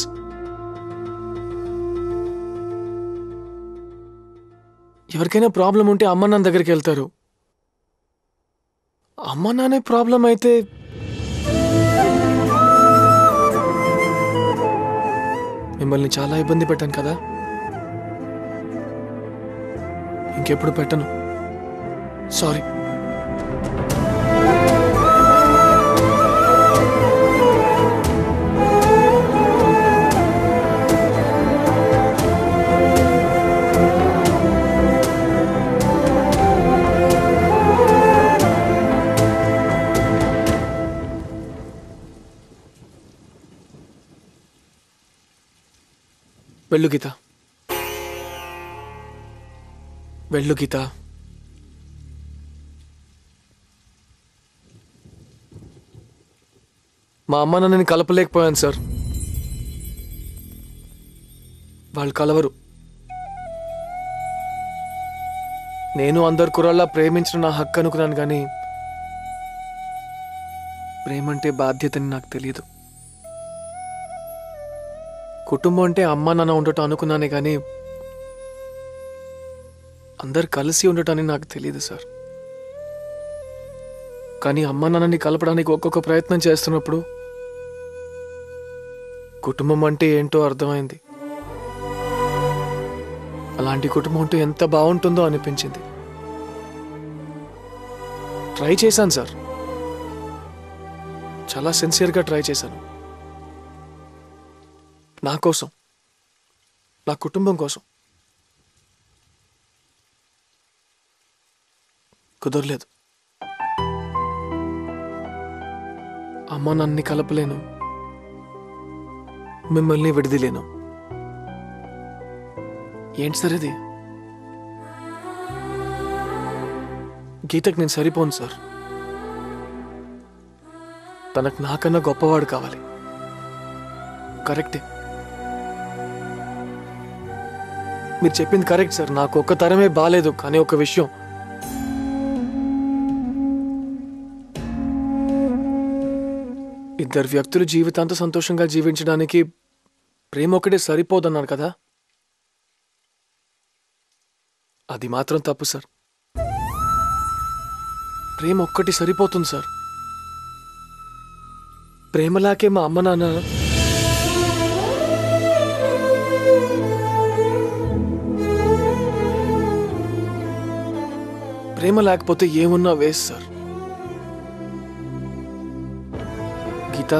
ఎవరికైనా ప్రాబ్లం ఉంటే అమ్మ నాన్న దగ్గరికి వెళ్తారు అమ్మ నాన్నే ప్రాబ్లం అయితే మిమ్మల్ని చాలా ఇబ్బంది పెట్టాను కదా ఇంకెప్పుడు పెట్టను సారీ వెళ్ళు గీత వెళ్ళు గీత మా అమ్మ నన్ను కలపలేకపోయాను సార్ వాళ్ళు కలవరు నేను అందరు కుర్రాళ్ళ ప్రేమించిన నా హక్కు అనుకున్నాను కానీ ప్రేమ అంటే బాధ్యతని నాకు తెలియదు కుటుంబం అంటే అమ్మ నాన్న ఉండటం అనుకున్నానే కానీ అందరు కలిసి ఉండటాన్ని నాకు తెలియదు సార్ కానీ అమ్మ నాన్నని కలపడానికి ఒక్కొక్క ప్రయత్నం చేస్తున్నప్పుడు కుటుంబం అంటే ఏంటో అర్థమైంది అలాంటి కుటుంబం ఉంటే ఎంత బాగుంటుందో అనిపించింది ట్రై చేశాను సార్ చాలా సిన్సియర్గా ట్రై చేశాను నా కోసం నా కుటుంబం కోసం కుదరలేదు అమ్మ నన్ను కలపలేను మిమ్మల్ని విడదలేను ఏంటి సార్ ఇది గీతకు నేను సరిపోను సార్ తనకు నాకన్నా గొప్పవాడు కావాలి కరెక్టే మీరు చెప్పింది కరెక్ట్ సార్ నాకు ఒక్క తరమే బాలేదు కానీ ఒక విషయం ఇద్దరు వ్యక్తులు జీవితాంత సంతోషంగా జీవించడానికి ప్రేమ ఒకటే సరిపోదన్నారు కదా అది మాత్రం తప్పు సార్ ప్రేమ ఒక్కటి సరిపోతుంది సార్ ప్రేమలాకే మా అమ్మ నాన్న ప్రేమ లేకపోతే ఏమున్నా వేస్ట్ సార్ గీత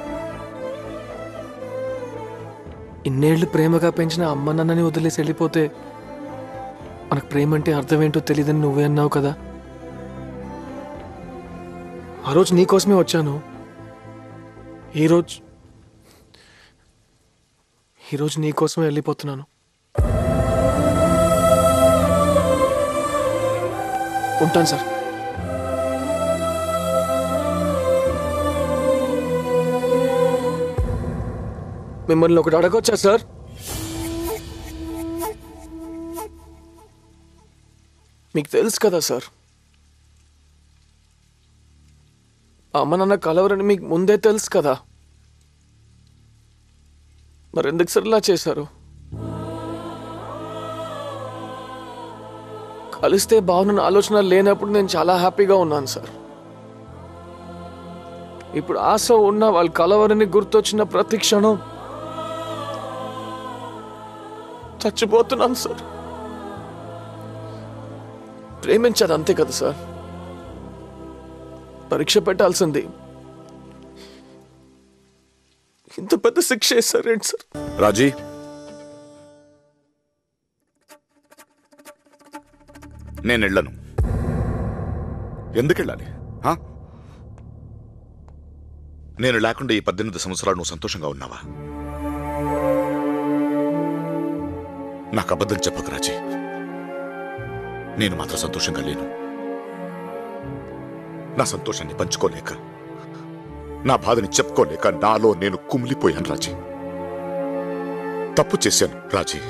ఇన్నేళ్లు ప్రేమగా పెంచిన అమ్మ నాన్నని వదిలేసి వెళ్ళిపోతే మనకు ప్రేమ అంటే అర్థం ఏంటో తెలియదని నువ్వే అన్నావు కదా ఆ రోజు నీకోసమే వచ్చాను ఈరోజు ఈరోజు నీకోసమే వెళ్ళిపోతున్నాను ఉంటాను సార్ మిమ్మల్ని ఒకటి అడగొచ్చా సార్ మీకు తెలుసు కదా సార్ అమ్మ నాన్న కలవరని మీకు ముందే తెలుసు కదా మరి ఎందుకు సార్ ఇలా చేశారు కలిస్తే బాగున్న ఆలోచన లేనప్పుడు నేను చాలా హ్యాపీగా ఉన్నాను సార్ ఇప్పుడు ఆశ ఉన్న వాళ్ళు కలవరని గుర్తొచ్చిన ప్రతి క్షణం చచ్చిపోతున్నాను సార్ ప్రేమించాను అంతే కదా సార్ పరీక్ష పెట్టాల్సింది ఇంత పెద్ద శిక్ష వేస్తారేంటి సార్ రాజీ నేను వెళ్ళను ఎందుకు వెళ్ళాలి హా? నేను లేకుండా ఈ పద్దెనిమిది సంవత్సరాలు నువ్వు సంతోషంగా ఉన్నావా నాకు అబద్ధం చెప్పకు రాజీ నేను మాత్రం సంతోషంగా లేను నా సంతోషాన్ని పంచుకోలేక నా బాధని చెప్పుకోలేక నాలో నేను కుమిలిపోయాను రాజీ తప్పు చేశాను రాజీ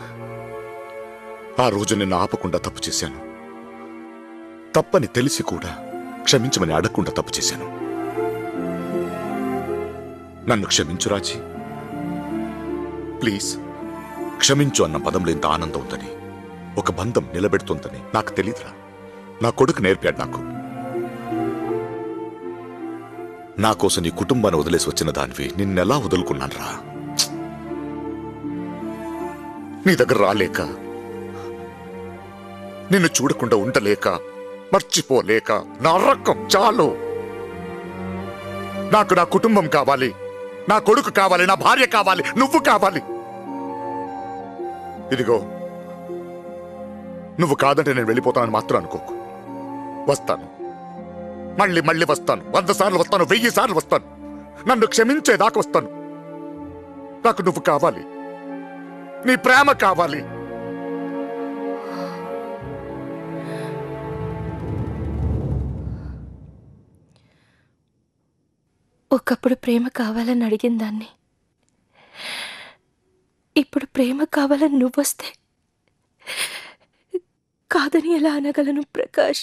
ఆ రోజు నిన్ను ఆపకుండా తప్పు చేశాను తప్పని తెలిసి కూడా క్షమించమని అడగకుండా తప్పు చేశాను నన్ను క్షమించు రాజీ ప్లీజ్ క్షమించు అన్న పదంలో ఇంత ఆనందం ఉందని ఒక బంధం నిలబెడుతుందని నాకు తెలీదురా నా కొడుకు నేర్పాడు నాకు నా కోసం నీ కుటుంబాన్ని వదిలేసి వచ్చిన దానివి నిన్నెలా వదులుకున్నానురా నీ దగ్గర రాలేక నిన్ను చూడకుండా ఉండలేక మర్చిపోలేక నా రకం చాలు నాకు నా కుటుంబం కావాలి నా కొడుకు కావాలి నా భార్య కావాలి నువ్వు కావాలి ఇదిగో నువ్వు కాదంటే నేను వెళ్ళిపోతానని మాత్రం అనుకోకు వస్తాను మళ్ళీ మళ్ళీ వస్తాను వంద సార్లు వస్తాను వెయ్యి సార్లు వస్తాను నన్ను క్షమించేదాకా వస్తాను నాకు నువ్వు కావాలి నీ ప్రేమ కావాలి ఒకప్పుడు ప్రేమ కావాలని అడిగిన దాన్ని ఇప్పుడు ప్రేమ కావాలని నువ్వొస్తే కాదని ఎలా అనగలను ప్రకాష్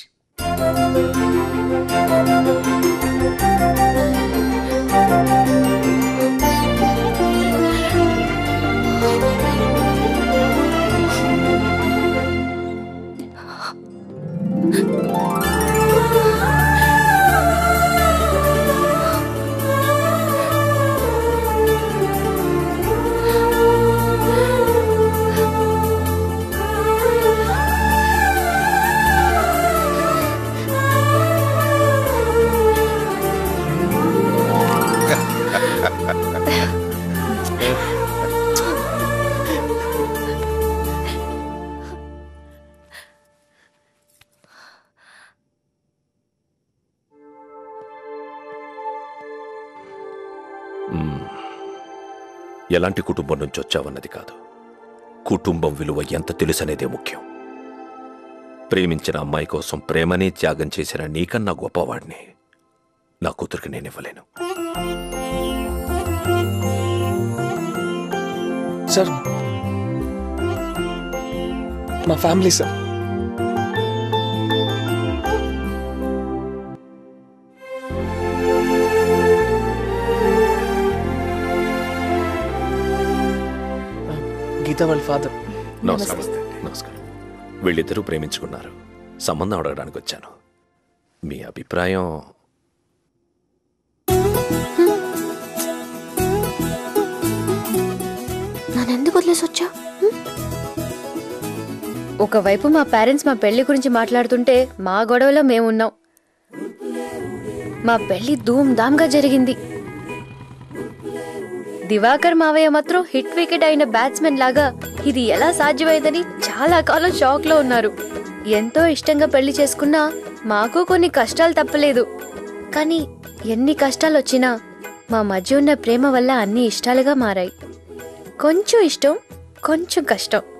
మ్మ్. ఎలాంటి కుటుంబం నుంచి వచ్చావన్నది కాదు కుటుంబం విలువ ఎంత తెలుసనేదే ముఖ్యం ప్రేమించిన అమ్మాయి కోసం ప్రేమనే త్యాగం చేసిన నీకన్నా గొప్పవాడిని నా కూతురికి నేను ఇవ్వలేను సార్ మా ఫ్యామిలీ సార్ గీత వాళ్ళ ఫాదర్ నమస్కారం నమస్కారం వీళ్ళిద్దరూ ప్రేమించుకున్నారు సంబంధం అడగడానికి వచ్చాను మీ అభిప్రాయం నన్నెందుకు వదిలేసి వచ్చా ఒకవైపు మా పేరెంట్స్ మా పెళ్లి గురించి మాట్లాడుతుంటే మా గొడవలో మేమున్నాం మా పెళ్లి ధూమ్ ధామ్గా జరిగింది దివాకర్ మావయ్య మాత్రం హిట్ వికెట్ అయిన బ్యాట్స్మెన్ లాగా ఇది ఎలా సాధ్యమైందని చాలా కాలం షాక్ లో ఉన్నారు ఎంతో ఇష్టంగా పెళ్లి చేసుకున్నా మాకు కొన్ని కష్టాలు తప్పలేదు కానీ ఎన్ని కష్టాలు వచ్చినా మా మధ్య ఉన్న ప్రేమ వల్ల అన్ని ఇష్టాలుగా మారాయి కొంచెం ఇష్టం కొంచెం కష్టం